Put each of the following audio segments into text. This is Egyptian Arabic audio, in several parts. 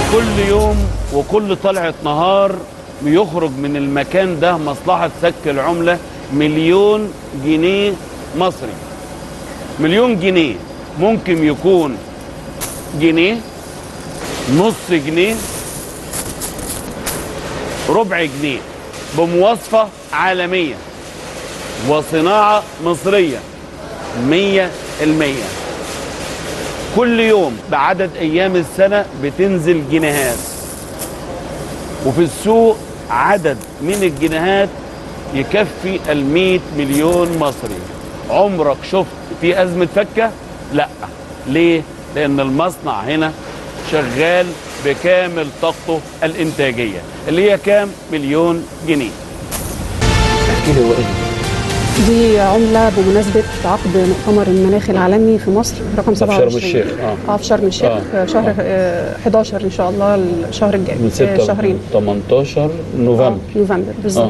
كل يوم وكل طلعة نهار بيخرج من المكان ده مصلحة سك العملة مليون جنيه مصري مليون جنيه ممكن يكون جنيه نص جنيه ربع جنيه بمواصفة عالمية وصناعة مصرية مية المية كل يوم بعدد أيام السنة بتنزل جنيهات وفي السوق عدد من الجنيهات يكفي المية مليون مصري عمرك شفت في أزمة فكة؟ لا ليه؟ لأن المصنع هنا شغال بكامل طاقته الإنتاجية اللي هي كام مليون جنيه احكي لي هو ايه دي عملة بمناسبة عقد مؤتمر المناخ العالمي في مصر رقم في شرم 27 الشيخ، آه. اه في شرم الشيخ آه، آه. شهر آه. آه. 11 ان شاء الله الشهر الجاي من آه 6 شهرين 18 نوفمبر آه نوفمبر بالظبط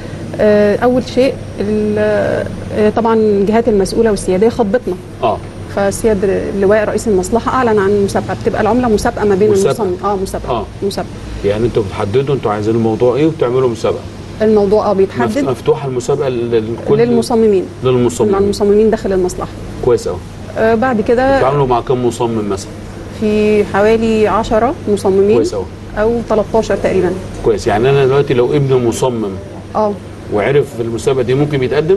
آه. اول شيء ال- آه طبعا الجهات المسؤولة والسيادية خطبتنا اه فسياد اللواء رئيس المصلحة اعلن عن مسابقة بتبقى العملة مسابقة ما بين مسابقة. المصمم اه مسابقة آه. مسابقة يعني انتوا بتحددوا انتوا عايزين الموضوع ايه وبتعملوا مسابقه الموضوع اه مف- بيتحدد مفتوحه المسابقه لل- لكل للمصممين مع للمصممين المصممين داخل المصلحة كويس قوي آه بعد كده بتتعاملوا مع كم مصمم مثلا في حوالي 10 مصممين كويس قوي او 13 تقريبا كويس يعني انا دلوقتي لو ابني مصمم اه وعرف في المسابقه دي ممكن يتقدم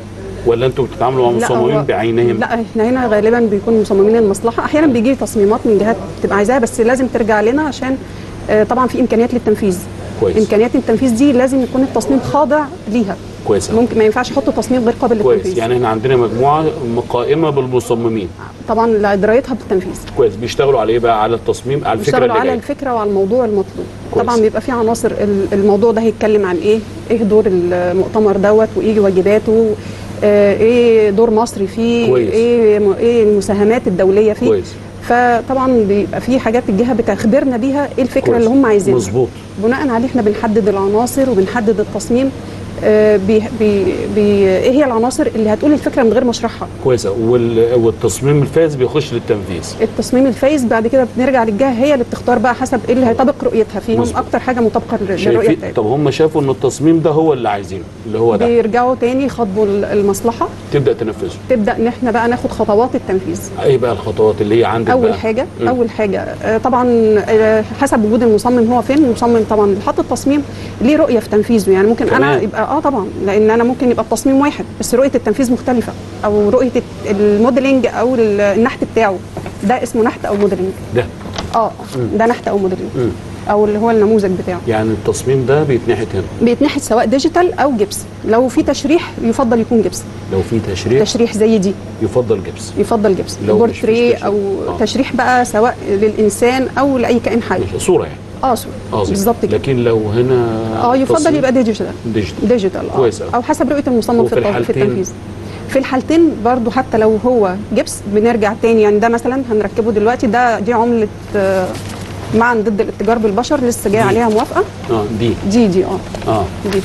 ولا انتوا بتتعاملوا مع لا، مصممين هو- بعينهم لا احنا هنا غالبا بيكون مصممين المصلحه احيانا بيجي تصميمات من جهات بتبقى عايزاها بس لازم ترجع لنا عشان آه، طبعا في امكانيات للتنفيذ كويس. امكانيات التنفيذ دي لازم يكون التصميم خاضع ليها كويس قوي ممكن ما ينفعش احط تصميم غير قابل كويس للتنفيذ يعني احنا عندنا مجموعه قائمه بالمصممين طبعا لدرايتها بالتنفيذ كويس بيشتغلوا على ايه بقى على التصميم على الفكره بيشتغلوا اللي على جايه الفكره وعلى الموضوع المطلوب كويس. طبعا بيبقى في عناصر ال- الموضوع ده هيتكلم عن ايه ايه دور المؤتمر دوت وايه واجباته آه، ايه دور مصر فيه كويس. ايه م- ايه المساهمات الدوليه فيه كويس فطبعا بيبقى في حاجات الجهه بتخبرنا بيها ايه الفكره كويس. اللي هم عايزينها مظبوط بناء عليه احنا بنحدد العناصر وبنحدد التصميم آه، بي بي بي ايه هي العناصر اللي هتقول الفكره من غير ما اشرحها كويس أوي. وال... والتصميم الفايز بيخش للتنفيذ التصميم الفايز بعد كده بنرجع للجهه هي اللي بتختار بقى حسب ايه اللي هيطابق رؤيتها فيهم مظبوط. اكتر حاجه مطابقه لل- للرؤيه شايفين بتاعتهم طب هم شافوا ان التصميم ده هو اللي عايزينه اللي هو ده بيرجعوا تاني يخاطبوا ال- المصلحه تبدا تنفذه تبدا ان احنا بقى ناخد خطوات التنفيذ ايه بقى الخطوات اللي هي عندك اول بقى؟ حاجه مم. اول حاجه آه، طبعا آه، حسب وجود المصمم هو فين المصمم طبعا اللي حط التصميم ليه رؤيه في تنفيذه يعني ممكن انا كمان. يبقى اه طبعا لان انا ممكن يبقى التصميم واحد بس رؤيه التنفيذ مختلفه او رؤيه الموديلنج او ال- النحت بتاعه ده اسمه نحت او موديلنج ده اه ده نحت او موديلنج مم. او اللي هو النموذج بتاعه يعني التصميم ده بيتنحت هنا بيتنحت سواء ديجيتال او جبس لو في تشريح يفضل يكون جبس لو في تشريح تشريح زي دي يفضل جبس يفضل جبس لو مش فيش بورتريه تشريح. او آه. تشريح بقى سواء للانسان او لاي كائن حي ماشي. صوره يعني اه صورة قصدي بالظبط كده لكن لو هنا اه يفضل تصميم يبقى ديجيتال ديجيتال ديجيتال اه كويس أوي. او حسب رؤيه المصمم وفي في, الت- في الحالتين؟ التنفيذ في الحالتين برضو حتى لو هو جبس بنرجع تاني يعني ده مثلا هنركبه دلوقتي ده دي عمله آه، معا ضد الاتجار بالبشر لسه جاي دي. عليها موافقه اه دي دي دي اه اه دي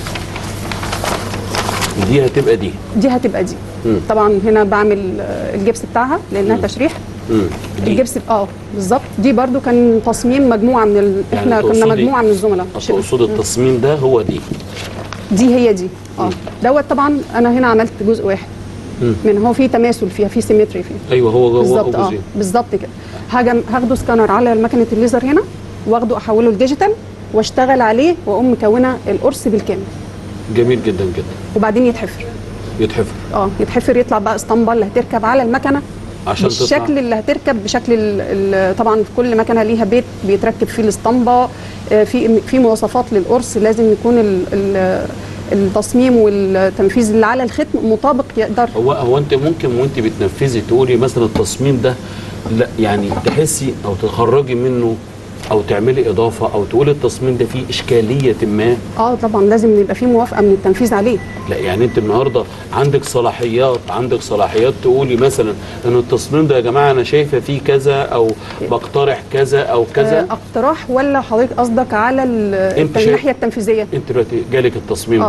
دي هتبقى دي دي هتبقى دي مم. طبعا هنا بعمل آه، الجبس بتاعها لانها تشريح مم. دي الجبس اه بالظبط دي برضو كان تصميم مجموعه من ال... يعني احنا كنا تقصدي- مجموعه من الزملاء تقصد التصميم ده هو دي دي هي دي اه دوت طبعا انا هنا عملت جزء واحد مم. من هو في تماثل فيها في سيمتري فيها ايوه هو هو بالظبط هو اه جزئين. بالظبط كده هاجم هاخده سكانر على مكنه الليزر هنا واخده احوله لديجيتال واشتغل عليه واقوم مكونه القرص بالكامل جميل جدا جدا وبعدين يتحفر يتحفر اه يتحفر يطلع بقى اسطمبه اللي هتركب على المكنه عشان بالشكل تطلع اللي هتركب بشكل ال ال طبعا في كل مكنه ليها بيت بيتركب فيه الاسطمبه آه، في في مواصفات للقرص لازم يكون ال ال التصميم والتنفيذ اللي على الختم مطابق يقدر هو هو انت ممكن وانت بتنفذي تقولي مثلا التصميم ده لا يعني تحسي او تخرجي منه او تعملي اضافه او تقولي التصميم ده فيه اشكاليه ما اه طبعا لازم يبقى في موافقه من التنفيذ عليه لا يعني انت النهارده عندك صلاحيات عندك صلاحيات تقولي مثلا ان التصميم ده يا جماعه انا شايفه فيه كذا او بقترح كذا او كذا آه اقتراح ولا حضرتك قصدك على ال- انت الت- شايف- الناحيه التنفيذيه انت دلوقتي جالك التصميم آه. ده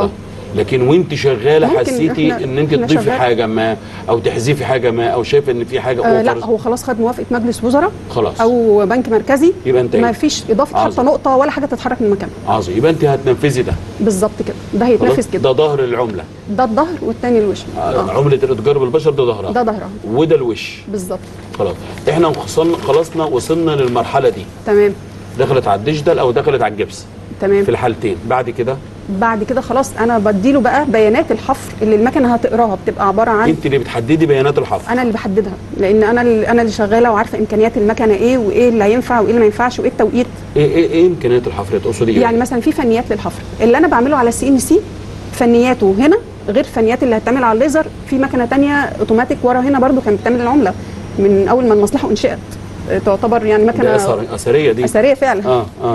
لكن وانت شغاله ممكن حسيتي إحنا- ان انت إحنا تضيفي شغال. حاجه ما او تحذفي حاجه ما او شايفه ان في حاجه آه لا اوفر هو خلاص خد موافقه مجلس وزراء خلاص او بنك مركزي يبقى انت ما فيش اضافه عظيم. حتى نقطه ولا حاجه تتحرك من مكانها عظيم يبقى انت هتنفذي ده بالظبط كده ده خلاص؟ هيتنفذ كده ده ظهر العمله ده الظهر والتاني الوش آه. عمله الاتجار بالبشر ده ظهرها ده ظهرها وده الوش بالظبط خلاص احنا وصلنا خلصنا وصلنا للمرحله دي تمام دخلت على الديجيتال او دخلت على الجبس تمام في الحالتين بعد كده بعد كده خلاص انا بديله بقى بيانات الحفر اللي المكنه هتقراها بتبقى عباره عن انت اللي بتحددي بيانات الحفر انا اللي بحددها لان انا اللي انا اللي شغاله وعارفه امكانيات المكنه ايه وايه اللي هينفع وايه اللي ما ينفعش وايه التوقيت ايه ايه ايه امكانيات الحفر تقصدي ايه يعني مثلا في فنيات للحفر اللي انا بعمله على السي ان سي فنياته هنا غير فنيات اللي هتعمل على الليزر في مكنه تانية اوتوماتيك ورا هنا برضو كانت بتعمل العمله من اول ما المصلحه انشئت آه، تعتبر يعني ده مكنه اثر اثريه دي اثريه فعلا اه اه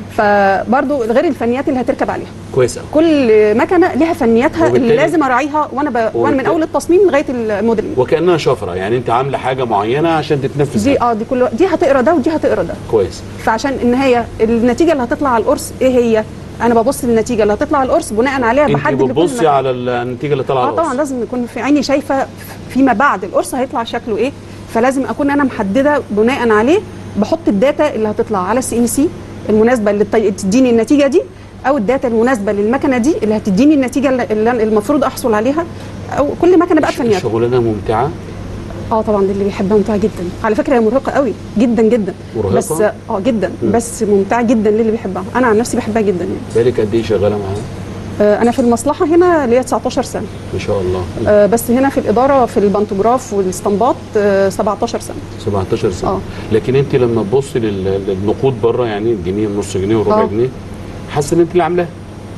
فبرضو غير الفنيات اللي هتركب عليها كويس قوي كل مكنه ليها فنياتها اللي وبالتالي- لازم اراعيها وانا ب... وانا من وبالتالي- اول التصميم لغايه الموديلنج وكانها شفره يعني انت عامله حاجه معينه عشان تتنفذ دي ده. اه دي كل دي هتقرا ده ودي هتقرا ده كويس فعشان النهايه النتيجه اللي هتطلع على القرص ايه هي انا ببص للنتيجه اللي هتطلع على القرص بناء عليها انت بحدد لكل بتبصي مكنة. على النتيجه اللي طالعه اه على طبعا القرص. لازم يكون في عيني شايفه فيما بعد القرص هيطلع شكله ايه فلازم اكون انا محدده بناء عليه بحط الداتا اللي هتطلع على السي ان سي المناسبه اللي تي- تديني النتيجه دي او الداتا المناسبه للمكنه دي اللي هتديني النتيجه اللي اللي أنا المفروض احصل عليها او كل مكنه بقى بفنياتها شغلانه ممتعه اه طبعا دي اللي بيحبها ممتعه جدا على فكره هي مرهقه قوي جدا جدا مرهقة؟ بس اه جدا مم. بس ممتعه جدا للي بيحبها انا عن نفسي بحبها جدا يعني بالك قد ايه شغاله معاها آه انا في المصلحه هنا ليا 19 سنه ما شاء الله آه بس هنا في الاداره في البنتوجراف والاستنباط آه 17 سنه 17 سنه آه. لكن انت لما تبصي لل- للنقود بره يعني الجنيه ونص جنيه وربع آه. جنيه حاسه ان انت اللي عاملاها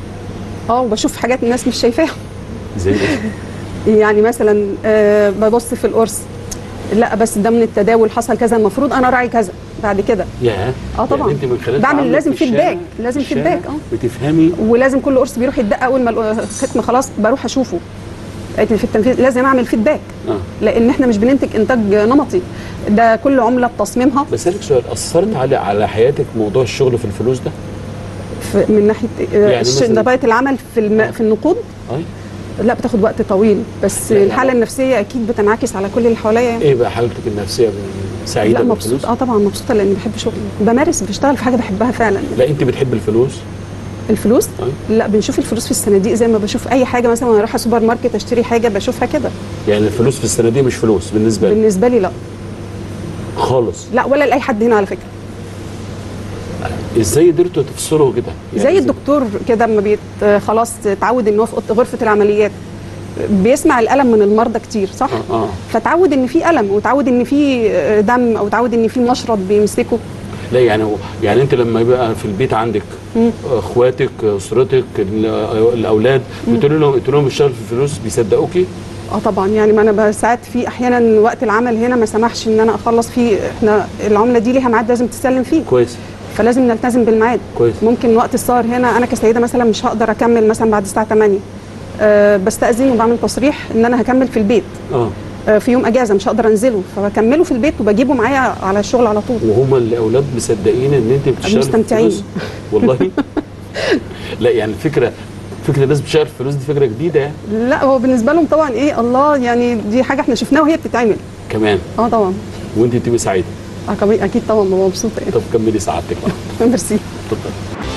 اه وبشوف حاجات الناس مش شايفاها زي ايه يعني مثلا آه ببص في القرص لا بس ده من التداول حصل كذا المفروض انا راعي كذا بعد كده يا آه طبعاً. يعني انت من خلال بعمل تعاملك لازم في فيدباك، الشارع- لازم في الشارع فيدباك، آه. بتفهمي ولازم كل قرص بيروح يدق اول ما الختم خلاص بروح اشوفه لكن في التنفيذ لازم اعمل فيدباك اه لان احنا مش بننتج انتاج نمطي ده كل عمله بتصميمها بسألك سؤال أثرت على على حياتك موضوع الشغل في الفلوس ده؟ في من ناحيه يعني يعني مثلاً- طبيعه العمل في الم... في النقود أي لا بتاخد وقت طويل بس لا، لا، الحاله لا. النفسيه اكيد بتنعكس على كل اللي حواليا يعني إيه بقى حالتك النفسية سعيدة لا بالفلوس؟ مبسوطه اه طبعا مبسوطه لاني بحب شغلي بمارس بشتغل في حاجه بحبها فعلا لا أنت بتحب الفلوس؟ الفلوس أي. لا بنشوف الفلوس في الصناديق زي ما بشوف اي حاجه مثلا وانا رايحه سوبر ماركت اشتري حاجه بشوفها كده يعني الفلوس في الصناديق مش فلوس بالنسبة لي بالنسبه لي لا خالص لا ولا لاي حد هنا على فكره إزاي قدرتوا تفصلوا كده؟ يعني زي الدكتور كده اما بيت خلاص اتعود ان هو في أوضة- غرفه العمليات بيسمع الالم من المرضى كتير صح؟ آه آه فتعود ان في الم وتعود ان في دم او تعود ان في مشرط بيمسكه لا يعني يعني أنت لما يبقى في البيت عندك مم. إخواتك أسرتك ال- الأولاد بتقول لهم قلت لهم اشتغل في الفلوس بيصدقوكي؟ اه طبعا يعني ما انا ب- ساعات في احيانا وقت العمل هنا ما سمحش ان انا اخلص فيه احنا العمله دي ليها ميعاد لازم تسلم فيه كويس فلازم نلتزم بالميعاد كويس ممكن وقت السهر هنا انا كسيده مثلا مش هقدر اكمل مثلا بعد الساعه 8 أه بستاذن وبعمل تصريح ان انا هكمل في البيت آه أه في يوم اجازه مش هقدر انزله فبكمله في البيت وبجيبه معايا على الشغل على طول وهم الاولاد مصدقين ان انت بتشتغل في مستمتعين. الفلوس والله لا يعني الفكره فكره الناس بتشتغل في الفلوس دي فكره جديده يعني لا هو بالنسبه لهم طبعا ايه الله يعني دي حاجه احنا شفناها وهي بتتعمل كمان اه طبعا وانت تبقي سعيده أكيد- اكيد طبعا ببقى مبسوطه يعني طب كملي سعادتك بقى ميرسي اتفضل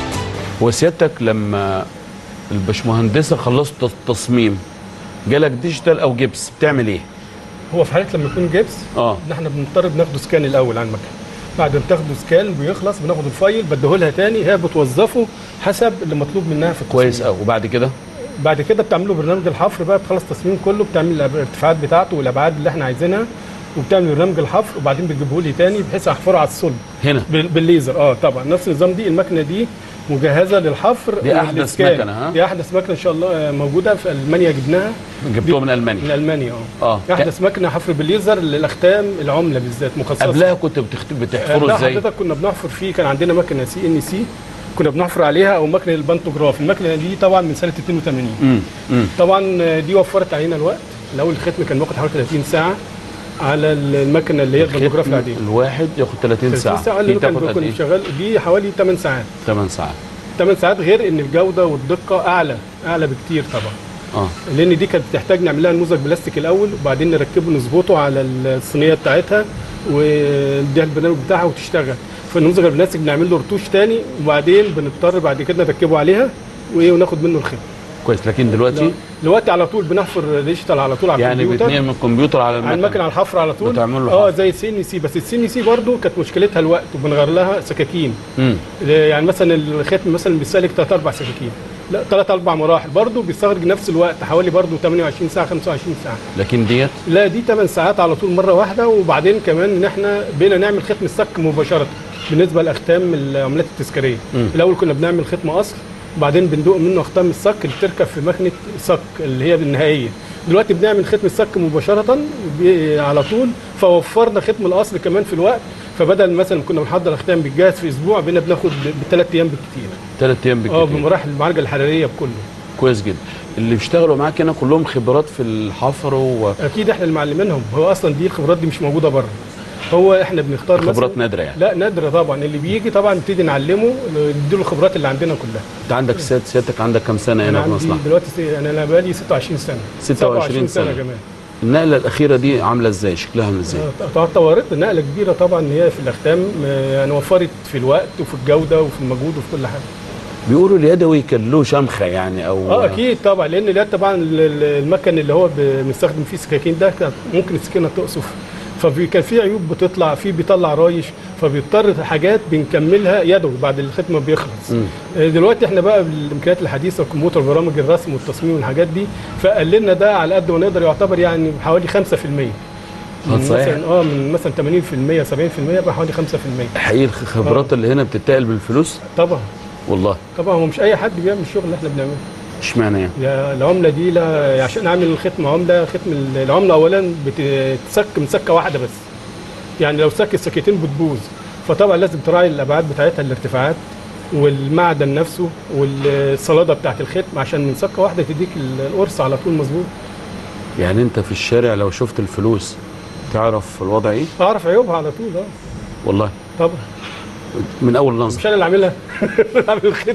وسيادتك لما الباشمهندسه خلصت التصميم جالك ديجيتال او جبس بتعمل ايه؟ هو في حاله لما يكون جبس اه ان احنا بنضطر بناخده سكان الاول على المكنه بعد ما بتاخده سكان بيخلص بناخد الفايل بديه تاني هي بتوظفه حسب اللي مطلوب منها في التصميم كويس قوي وبعد كده بعد كده بتعمله برنامج الحفر بقى بتخلص التصميم كله بتعمل الأب- الارتفاعات بتاعته والابعاد اللي احنا عايزينها وبتعمل برنامج الحفر وبعدين بتجيبه لي تاني بحيث احفره على الصلب هنا بال- بالليزر اه طبعا نفس النظام دي المكنه دي مجهزه للحفر دي أحدث والإسكان. مكنة، ها؟ دي احدث مكنه ان شاء الله آه، موجوده في المانيا جبناها جبتوها من من المانيا المانيا اه اه احدث مكنه حفر بالليزر للاختام العمله بالذات مخصصه قبلها كنت بتخت... بتحفره قبلها ازاي؟ حضرتك كنا بنحفر فيه كان عندنا مكنه سي ان سي كنا بنحفر عليها او مكنه البانتوجراف المكنه دي طبعا من سنه 82 امم امم طبعا دي وفرت علينا الوقت الاول الختم كان واخد حوالي 30 ساعه على المكنه اللي هي البانتوجراف العاديه الواحد ياخد 30 30 ساعه ساعه اللي دي كان تاخد قد كنا ايه؟ شغال دي حوالي 8 ساعات 8 ساعات 8 ساعات غير ان الجوده والدقه اعلى اعلى بكتير طبعا اه لان دي كانت بتحتاج نعمل لها نموذج بلاستيك الاول وبعدين نركبه نظبطه على الصينيه بتاعتها ونديها البرنامج بتاعها وتشتغل فالنموذج البلاستيك بنعمل له رتوش تاني وبعدين بنضطر بعد كده نركبه عليها وايه وناخد منه الخيط كويس لكن دلوقتي دلوقتي على طول بنحفر ديجيتال على طول على يعني الكمبيوتر بتنقل من الكمبيوتر على على المكنه المكنه على الحفر على طول بتعمل له اه حفر. زي السي ان سي بس السي ان سي برضه كانت مشكلتها الوقت وبنغير لها سكاكين امم يعني مثلا الختم مثلا بيستهلك 3 4 سكاكين لا 3 4 مراحل برضه بيستغرق نفس الوقت حوالي برضه 28 ساعه 25 ساعه لكن ديت لا دي 8 ساعات على طول مره واحده وبعدين كمان ان احنا بقينا نعمل ختم السك مباشره بالنسبه لاختام العملات التذكاريه مم. الاول كنا بنعمل ختم اصل وبعدين بندوق منه اختام السك اللي بتركب في مكنه صك اللي هي النهائيه دلوقتي بنعمل ختم السك مباشره ب- على طول فوفرنا ختم الاصل كمان في الوقت فبدل مثلا كنا بنحضر اختام بالجاهز في اسبوع بقينا بناخد بثلاث ايام بالكتير ثلاث ايام اه بالكتير بمراحل المعالجه الحراريه بكله كويس جدا اللي بيشتغلوا معاك هنا كلهم خبرات في الحفر و... اكيد احنا اللي معلمينهم هو اصلا دي الخبرات دي مش موجوده بره هو احنا بنختار مثلا خبرات نادره يعني لا نادرة طبعا اللي بيجي طبعا نبتدي نعلمه نديله الخبرات اللي عندنا كلها انت عندك سياد سيادتك عندك كام سنه انا هنا في عندي مصلحه دلوقتي سي- انا انا بقالي 26 سنه 26 27 سنة. كمان النقله الاخيره دي عامله ازاي شكلها عامل ازاي آه، طورت نقله كبيره طبعا هي في الاختام آه، يعني وفرت في الوقت وفي الجوده وفي المجهود وفي كل حاجه بيقولوا اليدوي كان له شمخه يعني او اه اكيد طبعا لان ده طبعا ال- ال- المكن اللي هو ب- بنستخدم فيه سكاكين ده كانت ممكن السكينه تقصف فكان في عيوب بتطلع في بيطلع رايش فبيضطر حاجات بنكملها يدوي بعد الختم ما بيخلص مم. آه، دلوقتي احنا بقى بالامكانيات الحديثه والكمبيوتر وبرامج الرسم والتصميم والحاجات دي فقللنا ده على قد ما نقدر يعتبر يعني حوالي 5% من صحيح. مثلا اه من مثلا 80% 70% بقى حوالي 5% حقيقي الخبرات اللي هنا بتتقل بالفلوس طبعا والله طبعا هو مش اي حد بيعمل الشغل اللي احنا بنعمله اشمعنى يعني يا العمله دي لا عشان اعمل الختم عمله ختم ال- العمله اولا بتتسك من سكه واحده بس يعني لو سك السكتين بتبوظ فطبعا لازم تراعي الابعاد بتاعتها الارتفاعات والمعدن نفسه والصلاده بتاعت الختم عشان من سكه واحده تديك ال- القرص على طول مظبوط يعني انت في الشارع لو شفت الفلوس تعرف الوضع ايه اعرف عيوبها على طول اه والله طبعا من اول نظر مش انا اللي عاملها أنا عامل الختم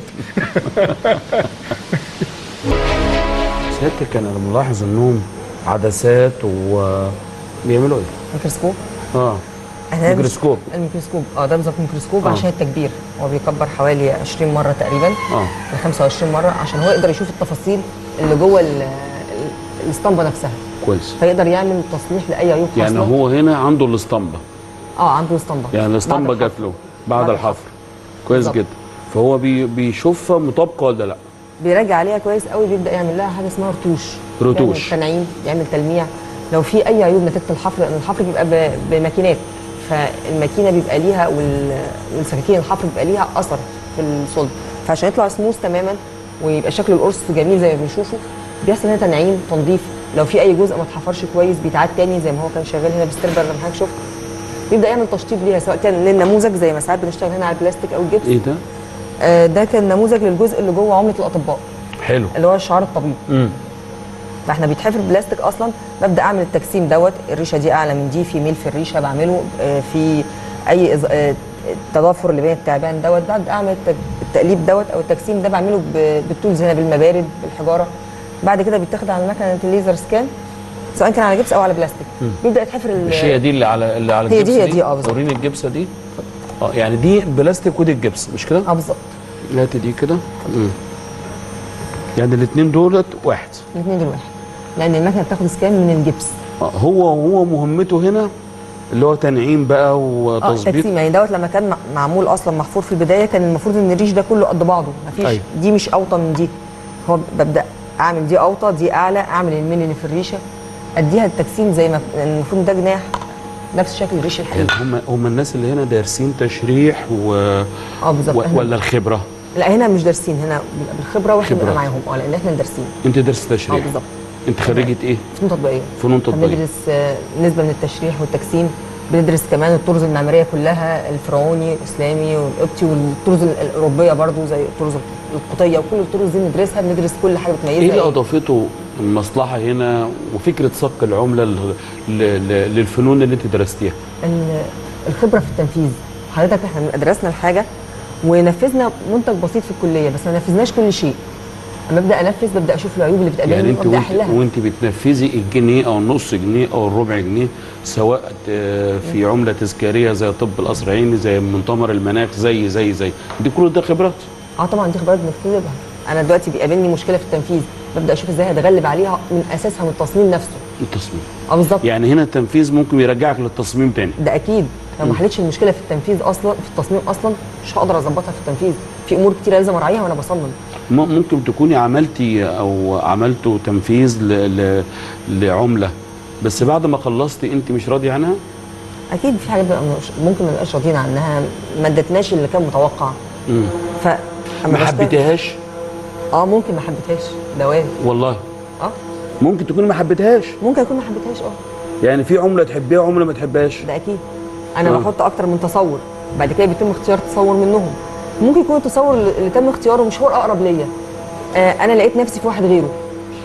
سيادتك انا ملاحظ انهم عدسات و بيعملوا ايه؟ ميكروسكوب اه احنا مش- ميكروسكوب الميكروسكوب اه ده بالظبط ميكروسكوب آه. عشان التكبير هو بيكبر حوالي 20 مره تقريبا اه ل 25 مره عشان هو يقدر يشوف التفاصيل اللي جوه ال- ال- الاسطمبه نفسها كويس فيقدر يعمل تصليح لاي عيوب يعني حاصله هو هنا عنده الاسطمبه اه عنده اسطمبه يعني الاسطمبه بعد جات الحفر. له بعد بعد الحفر كويس بالظبط. جدا فهو بي بيشوفها مطابقه ولا لا بيراجع عليها كويس قوي بيبدا يعمل لها حاجه اسمها رتوش رتوش. يعمل تنعيم يعمل تلميع لو في اي عيوب نتيجه الحفر لان الحفر بيبقى ب- بماكينات فالماكينه بيبقى ليها وال- والسكاكين الحفر بيبقى ليها اثر في الصلب فعشان يطلع سموث تماما ويبقى شكل القرص جميل زي ما بنشوفه بيحصل هنا تنعيم تنظيف لو في اي جزء ما اتحفرش كويس بيتعاد تاني زي ما هو كان شغال هنا بالستربر لما حضرتك شفت بيبدا يعمل تشطيب ليها سواء كان للنموذج زي ما ساعات بنشتغل هنا على البلاستيك او الجبس ايه ده؟ آه، ده كان نموذج للجزء اللي جوه عمله الاطباء حلو اللي هو الشعار الطبيب امم فاحنا بيتحفر بلاستيك اصلا ببدا اعمل التجسيم دوت الريشه دي اعلى من دي في ميل في الريشه بعمله آه، في اي إز- آه، تضافر اللي بين التعبان دوت بعد اعمل الت- التقليب دوت او التجسيم ده بعمله ب- بالتولز هنا بالمبارد بالحجاره بعد كده بيتاخد على مكنه الليزر سكان سواء كان على جبس او على بلاستيك بيبدا يتحفر ال- مش هي دي اللي على اللي على هي الجبس دي- هي دي، اه بالظبط. وريني الجبسه دي اه يعني دي بلاستيك ودي الجبس مش كده؟ اه بالظبط هات دي كده مم. يعني الاثنين دولت واحد الاثنين دول واحد لان المكنه بتاخد سكان من الجبس آه، هو هو مهمته هنا اللي هو تنعيم بقى اه وتظبيط تجسيم يعني دوت لما كان مع- معمول اصلا محفور في البدايه كان المفروض ان الريش ده كله قد بعضه مفيش أيوة. دي مش اوطى من دي هو ببدا اعمل دي اوطى دي اعلى اعمل الميل اللي في الريشه اديها التجسيم زي ما المفروض ده جناح نفس شكل الريش يعني الحقيقي هم هم الناس اللي هنا دارسين تشريح و... اه بالظبط و... إحنا- ولا الخبره لا هنا مش دارسين هنا بيبقى بالخبره واحنا خبرة. بنبقى معاهم اه لان احنا دارسين انت درس اه تشريح بالظبط انت خريجه ايه فنون تطبيقيه فنون تطبيقيه بندرس آه، نسبه من التشريح والتجسيم بندرس كمان الطرز المعماريه كلها الفرعوني الاسلامي والقبطي والطرز ال- الاوروبيه برضو زي الطرز القبطيه وكل الطرز دي بندرسها بندرس كل حاجه بتميزها ايه اللي إيه. اضافته المصلحه هنا وفكره صك العمله ل... ل... ل... للفنون اللي انت درستيها ال- الخبره في التنفيذ حضرتك احنا بنبقى درسنا الحاجه ونفذنا منتج بسيط في الكليه بس ما نفذناش كل شيء اما ابدا انفذ ببدا اشوف العيوب اللي بتقابلني يعني انت وابدا وانت, احلها وانت بتنفذي الجنيه او النص جنيه او الربع جنيه سواء آه، في عمله تذكاريه زي طب القصر عيني زي مؤتمر المناخ زي زي زي دي كل ده خبرات اه طبعا دي خبرات بنكتسبها انا دلوقتي بيقابلني مشكله في التنفيذ ببدا اشوف ازاي هتغلب عليها من اساسها من التصميم نفسه التصميم اه بالظبط يعني هنا التنفيذ ممكن يرجعك للتصميم تاني ده اكيد لو ما حلتش المشكله في التنفيذ اصلا في التصميم اصلا مش هقدر اظبطها في التنفيذ في امور كتير لازم اراعيها وانا بصمم م- ممكن تكوني عملتي او عملتوا تنفيذ ل... ل... لعمله بس بعد ما خلصتي انت مش راضي عنها اكيد في حاجات بقى مش ممكن ما نبقاش راضيين عنها ما ادتناش اللي كان متوقع مم. ف أما ما بشتغل- حبيتهاش اه ممكن ما حبيتهاش ده وارد والله اه ممكن تكوني ما حبيتهاش ممكن اكون ما حبيتهاش اه يعني في عمله تحبيها وعمله ما تحبهاش ده اكيد انا آه. بحط اكتر من تصور بعد كده بيتم اختيار تصور منهم ممكن يكون التصور اللي اللي تم اختياره مش هو الاقرب ليا آه انا لقيت نفسي في واحد غيره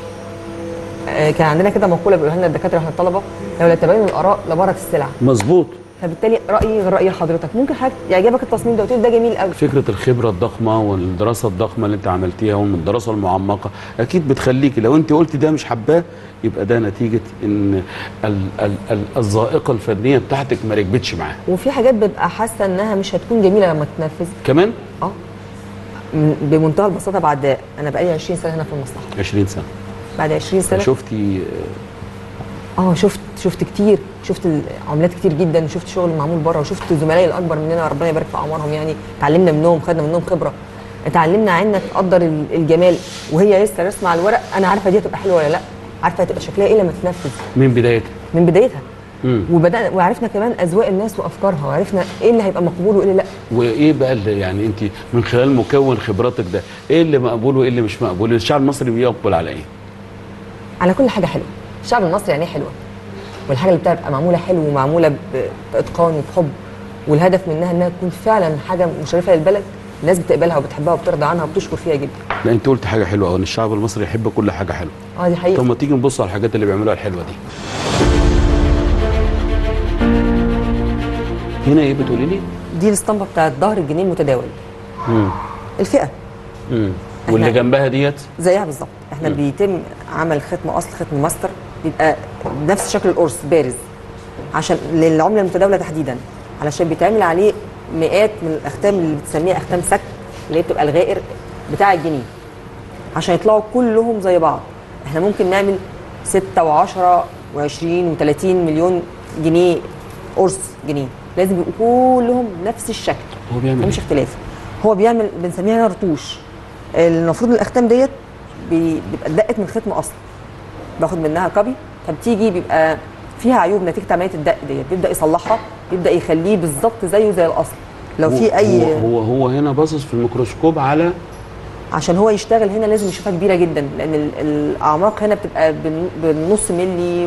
آه كان عندنا كده مقوله بيقولها لنا الدكاتره واحنا الطلبه لولا تباين الاراء لبارت السلع مظبوط فبالتالي رايي غير راي حضرتك ممكن حضرتك يعجبك التصميم ده وتقول ده جميل قوي فكره الخبره الضخمه والدراسه الضخمه اللي انت عملتيها والدراسه المعمقه اكيد بتخليكي لو انت قلت ده مش حباه يبقى ده نتيجه ان ال ال ال الذائقه الفنيه بتاعتك ما ركبتش معاه وفي حاجات ببقى حاسه انها مش هتكون جميله لما تتنفذ كمان اه من- بمنتهى البساطه بعد انا بقالي 20 سنه هنا في المصلحه 20 سنه بعد 20 سنه شفتي اه شفت شفت كتير شفت عملات كتير جدا شفت شغل معمول بره وشفت زملائي الاكبر مننا ربنا يبارك في اعمارهم يعني اتعلمنا منهم خدنا منهم خبره اتعلمنا عنا تقدر ال- الجمال وهي لسه رسمه على الورق انا عارفه دي هتبقى حلوه ولا لا عارفه هتبقى شكلها ايه لما تتنفذ من بدايتها من بدايتها مم. وبدانا وعرفنا كمان اذواق الناس وافكارها وعرفنا ايه اللي هيبقى مقبول وايه اللي لا وايه بقى اللي يعني انت من خلال مكون خبراتك ده ايه اللي مقبول وايه اللي مش مقبول الشعب المصري بيقبل على ايه على كل حاجه حلوه الشعب المصري يعني إيه حلوه والحاجه اللي بتبقى معموله حلو ومعموله ب- باتقان وبحب والهدف منها انها تكون فعلا حاجه مشرفه للبلد الناس بتقبلها وبتحبها وبترضى عنها وبتشكر فيها جدا لا انت قلت حاجه حلوه قوي ان الشعب المصري يحب كل حاجه حلوه اه دي طب حقيقه ما تيجي نبص على الحاجات اللي بيعملوها الحلوه دي هنا ايه بتقولي لي دي الاسطمبه بتاعت ظهر الجنيه المتداول امم الفئه امم واللي إحنا- جنبها ديت زيها بالظبط احنا بيتم عمل ختم اصل ختم ماستر بيبقى بنفس شكل القرص بارز عشان للعمله المتداوله تحديدا علشان بيتعمل عليه مئات من الاختام اللي بتسميها اختام سك اللي هي بتبقى الغائر بتاع الجنيه عشان يطلعوا كلهم زي بعض احنا ممكن نعمل 6 و10 و20 و30 مليون جنيه قرص جنيه لازم يبقوا كلهم نفس الشكل هو بيعمل مفيش إيه؟ اختلاف هو بيعمل بنسميها رتوش المفروض الاختام ديت بي- بيبقى اتدقت من ختم اصل باخد منها كوبي فبتيجي بيبقى فيها عيوب نتيجه عمليه الدق ديت بيبدا يصلحها يبدا يخليه بالظبط زيه زي الاصل لو هو- في اي هو هو, هو هنا باصص في الميكروسكوب على عشان هو يشتغل هنا لازم يشوفها كبيره جدا لان ال- الاعماق هنا بتبقى بن- بالنص ملي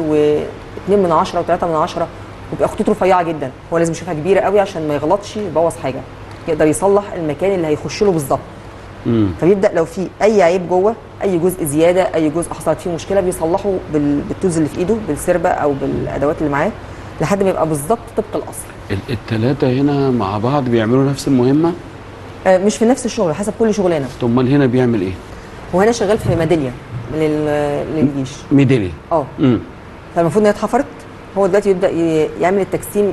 و2 من 10 و3 من 10 وبيبقى خطوط رفيعه جدا هو لازم يشوفها كبيره قوي عشان ما يغلطش يبوظ حاجه يقدر يصلح المكان اللي هيخش له بالظبط امم فبيبدا لو في اي عيب جوه اي جزء زياده اي جزء حصلت فيه مشكله بيصلحه بال- بالتوز اللي في ايده بالسربه او بالادوات اللي معاه لحد ما يبقى بالظبط طبق الاصل الثلاثه هنا مع بعض بيعملوا نفس المهمه آه، مش في نفس الشغل حسب كل شغلانه طب امال هنا بيعمل ايه هو هنا شغال في ميداليه لل- للجيش ميدالي اه امم فالمفروض ان هي اتحفرت هو دلوقتي يبدا ي- يعمل التجسيم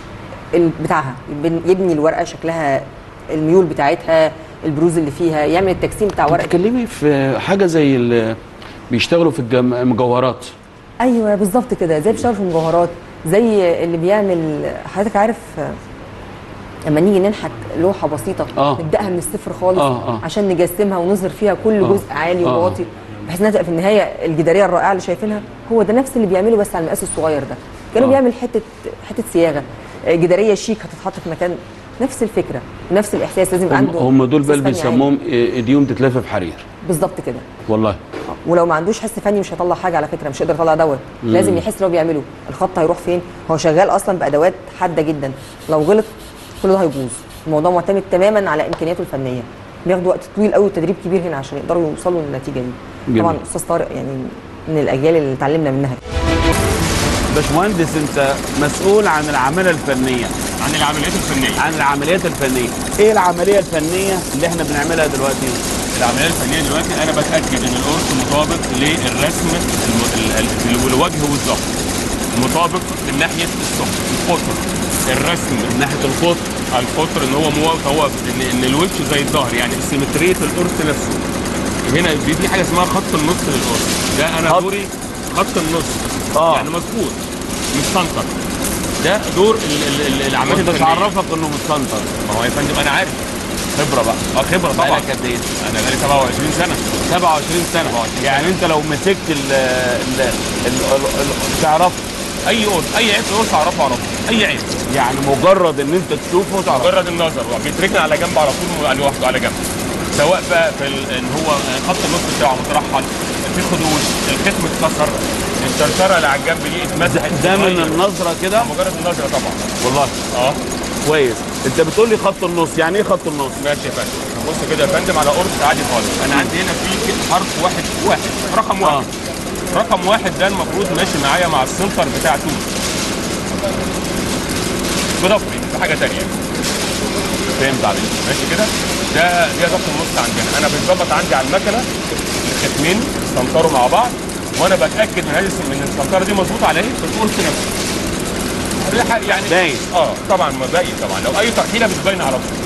ال- بتاعها يبن- يبني الورقه شكلها الميول بتاعتها البروز اللي فيها يعمل التجسيم بتاع ورقه بتتكلمي في حاجه زي ال- بيشتغلوا في الجم- المجوهرات ايوه بالظبط كده زي بيشتغل في المجوهرات زي اللي بيعمل حضرتك عارف آه، لما نيجي ننحت لوحه بسيطه آه. نبداها من الصفر خالص آه، آه. عشان نجسمها ونظهر فيها كل آه. جزء عالي آه. وواطي بحيث انها تبقى في النهايه الجداريه الرائعه اللي شايفينها هو ده نفس اللي بيعمله بس على المقاس الصغير ده كانوا آه. بيعمل حته حته صياغه آه، جداريه شيك هتتحط في مكان نفس الفكره نفس الاحساس لازم يبقى هم, عنده هم دول بقى اللي إحساس فني عالي. بيسموهم ايديوم تتلف في حرير بالظبط كده والله ولو ما عندوش حس فني مش هيطلع حاجه على فكره مش هيقدر يطلع دوت لازم يحس اللي هو بيعمله الخط هيروح فين هو شغال اصلا بادوات حاده جدا لو غلط كل ده هيبوظ الموضوع معتمد تماما على امكانياته الفنيه بياخدوا وقت طويل قوي وتدريب كبير هنا عشان يقدروا يوصلوا للنتيجه دي جميل. طبعا استاذ طارق يعني من الاجيال اللي اتعلمنا منها باشمهندس انت مسؤول عن العماله الفنيه عن العمليات الفنيه عن العمليات الفنيه ايه العمليه الفنيه اللي احنا بنعملها دلوقتي العمليه الفنيه دلوقتي انا بتاكد ان القرص مطابق للرسم الم- ال- ال- الوجه والظهر مطابق من ناحيه السقف القطر الرسم من ناحيه القطر القطر ان هو موافق هو ان, إن الوش زي الظهر يعني سيمتريه القرص نفسه هنا في في حاجه اسمها خط النص للقرص ده انا خط- دوري خط النص آه. يعني مظبوط مش سنتر ده دور ال- ال- ال- العمليات وانت الفنيه عرفك انه متسنتر ما هو يا فندم انا عارف خبره بقى اه خبره طبعا بقالك قد ايه انا بقالي 27 سنه 27 سنه 27 يعني انت لو مسكت ال ال ال- ال- ال- تعرف اي قرص اي عيب في قرص اعرفه اعرفه اي عيب يعني مجرد ان انت تشوفه تعرف مجرد النظر هو بيتركن على جنب على طول لوحده على جنب سواء بقى في ال- ان هو خط النص بتاعه مترحل في خدوش الختم اتكسر الشرشره اللي على الجنب دي اتمسحت ده من اتغير. النظره كده مجرد النظره طبعا والله اه كويس انت بتقول لي خط النص يعني ايه خط النص ماشي يا فندم بص كده يا فندم على قرص عادي خالص انا عندي هنا في حرف واحد واحد رقم واحد رقم واحد ده المفروض ماشي معايا مع السنتر بتاع تو بضفري في حاجه تانية فهمت عليك ماشي كده ده دي ضبط النص عندنا انا بيتظبط عندي على المكنه الختمين يستنطروا مع بعض وانا بتاكد من هذه من السنطره دي مظبوطه على ايه في القرص نفسه دي حاجة يعني باين. اه طبعا ما باين طبعا لو اي ترحيله بتبين على طول